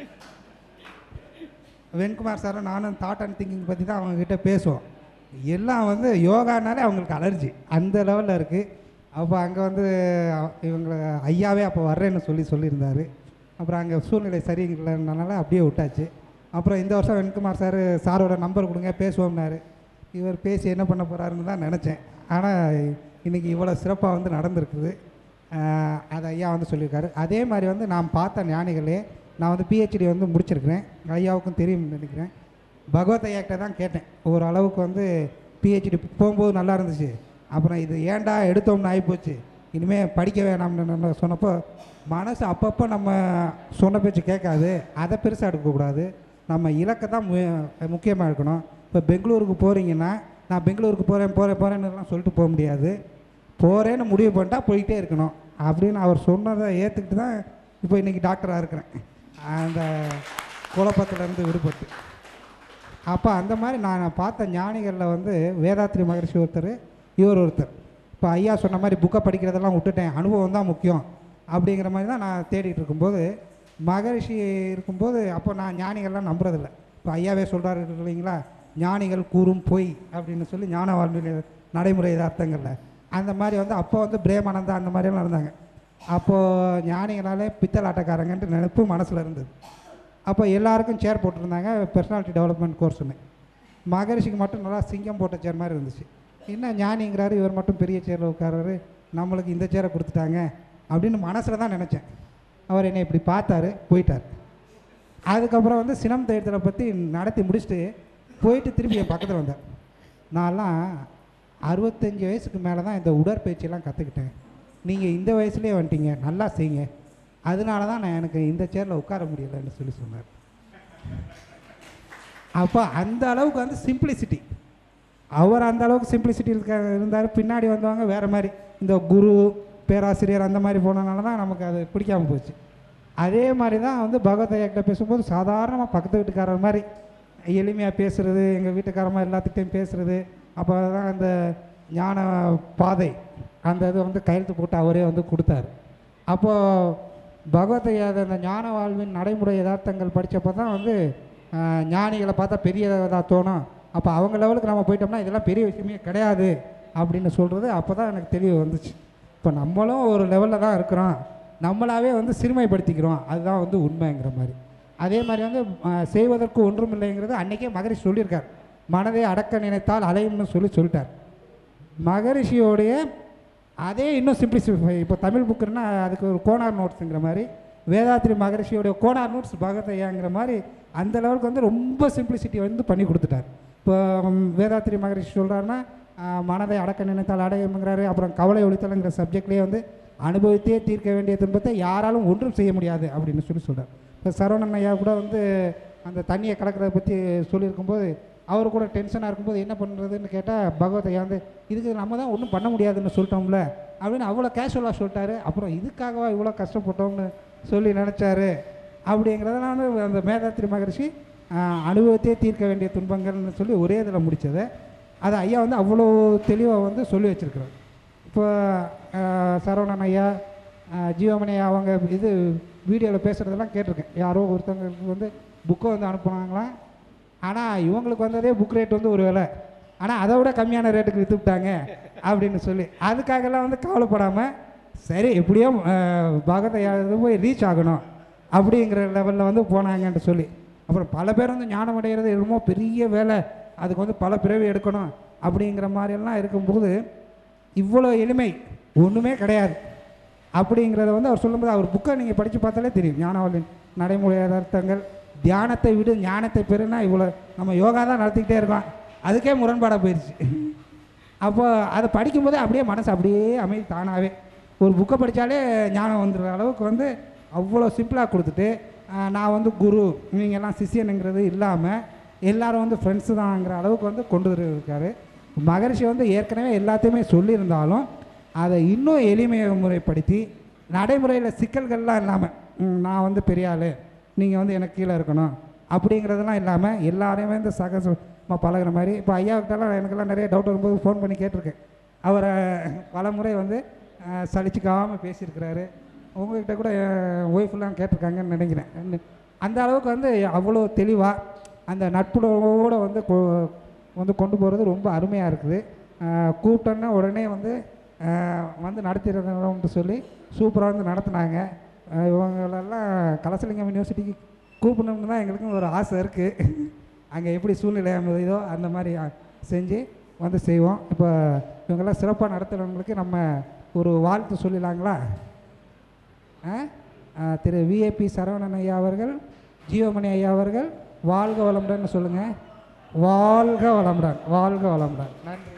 வெண்குமார் சாரும் நானும் தாட் அண்ட் திங்கிங் பற்றி தான் அவங்கக்கிட்ட பேசுவோம் எல்லாம் வந்து யோகானாலே அவங்களுக்கு அலர்ஜி அந்த லெவலில் இருக்குது அப்போ அங்கே வந்து அ- இவங்களை ஐயாவே அப்போ வர்றேன்னு சொல்லி சொல்லியிருந்தார் அப்புறம் அங்கே சூழ்நிலை சரியில்லைனால அப்படியே விட்டாச்சு அப்புறம் இந்த வருஷம் வெண்குமார் சார் சாரோட நம்பர் கொடுங்க பேசுவோம்னாரு இவர் பேசி என்ன பண்ண போகிறாருன்னு தான் நினச்சேன் ஆனால் இன்றைக்கி இவ்வளோ சிறப்பாக வந்து நடந்திருக்குது ஆஹ் அது ஐயா வந்து சொல்லியிருக்காரு அதே மாதிரி வந்து நான் பார்த்த ஞானிகளே நான் வந்து பிஹெச்டி வந்து முடிச்சிருக்கிறேன் ஐயாவுக்கும் தெரியும்னு நினைக்கிறேன் பகவத் ஐயாக்கிட்ட தான் கேட்டேன் ஒரு அளவுக்கு வந்து பிஹெச்டி போகும்போது நல்லா இருந்துச்சு அப்புறம் இது ஏன்டா எடுத்தோம்னு ஆகிப்போச்சு இனிமேல் படிக்க வேணாம்னு நம்ம சொன்னப்போ மனசு அப்பப்போ நம்ம சொன்ன பேச்சு கேட்காது அதை பெருசாக எடுக்கக்கூடாது நம்ம இலக்கை தான் மு முக்கியமாக இருக்கணும் இப்போ பெங்களூருக்கு போகிறீங்கன்னா நான் பெங்களூருக்கு போகிறேன் போகிறேன் போகிறேன்னு சொல்லிட்டு போக முடியாது போகிறேன்னு முடிவு பண்ணிட்டா போயிட்டே இருக்கணும் அப்படின்னு அவர் சொன்னதை ஏற்றுக்கிட்டு தான் இப்போ இன்றைக்கி டாக்டராக இருக்கிறேன் அந்த குழப்பத்திலேருந்து விடுபட்டு அப்போ அந்த மாதிரி நான் பார்த்த ஞானிகளில் வந்து வேதாத்ரி மகரிஷி ஒருத்தர் இவர் ஒருத்தர் இப்போ ஐயா சொன்ன மாதிரி புக்கை படிக்கிறதெல்லாம் விட்டுட்டேன் அனுபவம் தான் முக்கியம் அப்படிங்கிற மாதிரி தான் நான் தேடிட்டு இருக்கும்போது மகரிஷி இருக்கும்போது அப்போ நான் ஞானிகள்லாம் நம்புறதில்ல இப்போ ஐயாவே சொல்கிறாரு இல்லைங்களா ஞானிகள் கூறும் பொய் அப்படின்னு சொல்லி ஞான வாழ்வியல் நடைமுறை அர்த்தங்களில் அந்த மாதிரி வந்து அப்போ வந்து பிரேமானந்தா அந்த மாதிரியெல்லாம் இருந்தாங்க அப்போது ஞானிகளாலே பித்தல் ஆட்டக்காரங்கன்ட்டு நினைப்பு மனசில் இருந்தது அப்போ எல்லாருக்கும் சேர் போட்டிருந்தாங்க பர்சனாலிட்டி டெவலப்மெண்ட் கோர்ஸ்னு மகரிஷிக்கு மட்டும் நல்லா சிங்கம் போட்ட சேர் மாதிரி இருந்துச்சு என்ன ஞானிங்கிறாரு இவர் மட்டும் பெரிய சேரில் உட்கார்றாரு நம்மளுக்கு இந்த சேரை கொடுத்துட்டாங்க அப்படின்னு மனசில் தான் நினச்சேன் அவர் என்னை இப்படி பார்த்தாரு போயிட்டார் அதுக்கப்புறம் வந்து சினம் தேர்தலை பற்றி நடத்தி முடிச்சுட்டு போயிட்டு திருப்பி என் பக்கத்தில் வந்தார் நான்லாம் அறுபத்தஞ்சி வயசுக்கு மேலே தான் இந்த உடற்பயிற்சியெல்லாம் கற்றுக்கிட்டேன் நீங்கள் இந்த வயசுலேயே வந்துட்டீங்க நல்லா செய்யுங்க அதனால தான் நான் எனக்கு இந்த சேரில் உட்கார முடியலைன்னு சொல்லி சொன்னார் அப்போ அந்த அளவுக்கு வந்து சிம்பிளிசிட்டி அவர் அந்த அளவுக்கு சிம்பிளிசிட்டி இருக்க இருந்தார் பின்னாடி வந்தவங்க வேறு மாதிரி இந்த குரு பேராசிரியர் அந்த மாதிரி போனனால தான் நமக்கு அது பிடிக்காம போச்சு அதே மாதிரி தான் வந்து பகவத் ஐயாக்கிட்ட பேசும்போது சாதாரணமாக பக்கத்து வீட்டுக்காரர் மாதிரி எளிமையாக பேசுகிறது எங்கள் வீட்டுக்காரமா எல்லாத்துக்கிட்டையும் பேசுகிறது அப்போ தான் அந்த ஞான பாதை அந்த இது வந்து கையெழுத்து போட்டு அவரே வந்து கொடுத்தாரு அப்போது பகவத் ஐயா அந்த ஞான வாழ்வின் நடைமுறை யதார்த்தங்கள் படித்தப்போ தான் வந்து ஆஹ், ஞானிகளை பார்த்தா பெரியதாக தோணும் அப்போ அவங்க லெவலுக்கு நம்ம போயிட்டோம்னா இதெல்லாம் பெரிய விஷயமே கிடையாது அப்படின்னு சொல்கிறது அப்போ தான் எனக்கு தெளிவு வந்துச்சு இப்போ நம்மளும் ஒரு லெவலில் தான் இருக்கிறோம் நம்மளாவே வந்து சிறுமைப்படுத்திக்கிறோம் அதுதான் வந்து உண்மைங்கிற மாதிரி அதே மாதிரி வந்து ஆஹ், செய்வதற்கு ஒன்றும் இல்லைங்கிறது அன்றைக்கே மகரிஷி சொல்லியிருக்கார் மனதை அடக்க நினைத்தால் அலையும்னு சொல்லி சொல்லிட்டார் மகரிஷியோடைய அதே இன்னும் சிம்பிளிசிஃபை இப்போ தமிழ் புக்குன்னா அதுக்கு ஒரு கோனார் நோட்ஸுங்கிற மாதிரி வேதாத்ரி மகரிஷியோடைய கோனார் நோட்ஸ் பகவதையாங்கிற மாதிரி அந்த லெவலுக்கு வந்து ரொம்ப சிம்பிளிசிட்டி வந்து பண்ணி கொடுத்துட்டார் இப்போ ம், வேதாத்ரி மகரிஷி சொல்கிறாருன்னா மனதை அடக்க நினைத்தால் அடையுங்கிறாரு அப்புறம் கவலை ஒழித்தலுங்கிற சப்ஜெக்ட்லேயே வந்து அனுபவித்தே தீர்க்க வேண்டிய துன்பத்தை யாராலும் ஒன்றும் செய்ய முடியாது அப்படின்னு சொல்லி சொல்கிறார் இப்போ சரவணன் ஐயா கூட வந்து அந்த தண்ணியை கலக்கிறத பற்றி சொல்லியிருக்கும்போது அவர் கூட டென்ஷனாக இருக்கும்போது என்ன பண்ணுறதுன்னு கேட்டால் பகவத் ஐயா வந்து இதுக்கு நம்ம தான் ஒன்றும் பண்ண முடியாதுன்னு சொல்லிட்டோம்ல அப்படின்னு அவ்வளோ கேஷுவலாக சொல்லிட்டாரு அப்புறம் இதுக்காகவா இவ்வளோ கஷ்டப்பட்டோம்னு சொல்லி நினச்சாரு அப்படிங்கிறதுனால வந்து அந்த மேதாத்திரி மகரிஷி ஆஹ், அனுபவத்தையே தீர்க்க வேண்டிய துன்பங்கள்னு சொல்லி ஒரே இதில் முடித்ததை அதை ஐயா வந்து அவ்வளோ தெளிவாக வந்து சொல்லி வச்சிருக்கிறார் இப்போ ஆஹ், சரவணன் ஐயா ஆஹ், ஜீவமணி ஐயா அவங்க இது வீடியோவில் பேசுகிறதெல்லாம் கேட்டிருக்கேன் யாரோ ஒருத்தவங்களுக்கு வந்து புக்கை வந்து அனுப்புனாங்களாம் ஆனால் இவங்களுக்கு வந்ததே புக் ரேட் வந்து ஒரு விலை ஆனால் அதை விட கம்மியான ரேட்டுக்கு விற்றுவிட்டாங்க அப்படின்னு சொல்லி அதுக்காகலாம் வந்து கவலைப்படாமல் சரி எப்படியோ பகத்தை இது போய் ரீச் ஆகணும் அப்படிங்கிற லெவலில் வந்து போனாங்கன்ட்டு சொல்லி அப்புறம் பல பேர் வந்து ஞானம் அடைகிறது என்னமோ பெரிய வேலை அதுக்கு வந்து பல பிறவி எடுக்கணும் அப்படிங்கிற மாதிரியெல்லாம் இருக்கும்போது இவ்வளோ எளிமை ஒன்றுமே கிடையாது அப்படிங்கிறத வந்து அவர் சொல்லும்போது அவர் புக்கை நீங்கள் படித்து பார்த்தாலே தெரியும் ஞானவலின் நடைமுறை யதார்த்தங்கள் தியானத்தை விடு ஞானத்தை பெறுனா இவ்வளோ நம்ம யோகா தான் நடத்திக்கிட்டே இருக்கோம் அதுக்கே முரண்பாடாக போயிடுச்சு அப்போ அதை படிக்கும்போது அப்படியே மனசு அப்படியே அமைதி தானாகவே ஒரு புக்கை படித்தாலே ஞானம் வந்துடுற அளவுக்கு வந்து அவ்வளோ சிம்பிளாக கொடுத்துட்டு ஆஹ், நான் வந்து குரு நீங்கள்லாம் சிஷியனுங்கிறது இல்லாமல் எல்லாரும் வந்து ஃப்ரெண்ட்ஸு தான்ங்கிற அளவுக்கு வந்து கொண்டு இருக்காரு மகரிஷி வந்து ஏற்கனவே எல்லாத்தையுமே சொல்லியிருந்தாலும் அதை இன்னும் எளிமையை முறைப்படுத்தி நடைமுறையில் சிக்கல்கள்லாம் இல்லாமல் நான் வந்து பெரிய ஆள் நீங்கள் வந்து எனக்கு கீழே இருக்கணும் அப்படிங்கிறதெல்லாம் இல்லாமல் எல்லாரையுமே இந்த சகசமாக பழகுற மாதிரி இப்போ ஐயாவுக்கிட்டலாம் எனக்கெல்லாம் நிறைய டவுட் வரும்போது ஃபோன் பண்ணி கேட்டிருக்கேன் அவரை பல முறை வந்து அஹ், சலிச்சுக்காமல் பேசியிருக்கிறாரு உங்ககிட்ட கூட ஒய்ஃபெல்லாம் கேட்டிருக்காங்கன்னு நினைக்கிறேன் அந்த- அந்த அளவுக்கு வந்து அவ்வளோ தெளிவாக அந்த நட்புறவோடு வந்து கொ- வந்து கொண்டு போகிறது ரொம்ப அருமையாக இருக்குது அஹ், கூப்பிட்டோன்னா உடனே வந்து அஹ், வந்து நடத்திடுறோம்னு சொல்லி சூப்பராக வந்து நடத்துனாங்க அஹ், இவங்களெல்லாம் கலசலிங்கம் யூனிவர்சிட்டிக்கு கூப்பிடணும்னு தான் எங்களுக்கும் ஒரு ஆசை இருக்குது அங்கே எப்படி சூழ்நிலை அமைதோ அந்த மாதிரி அஹ், செஞ்சு வந்து செய்வோம் இப்போ இவங்கெல்லாம் சிறப்பாக நடத்துகிறவங்களுக்கு நம்ம ஒரு வாழ்த்து சொல்லிடலாங்களா ஆ? ஆ, திரு விஏபி சரவணன் ஐயா அவர்கள் ஜீவமணி ஐயா அவர்கள் வாழ்க வளமுடன் சொல்லுங்கள் வாழ்க வளமுடன் வாழ்க வளமுடன் நன்றி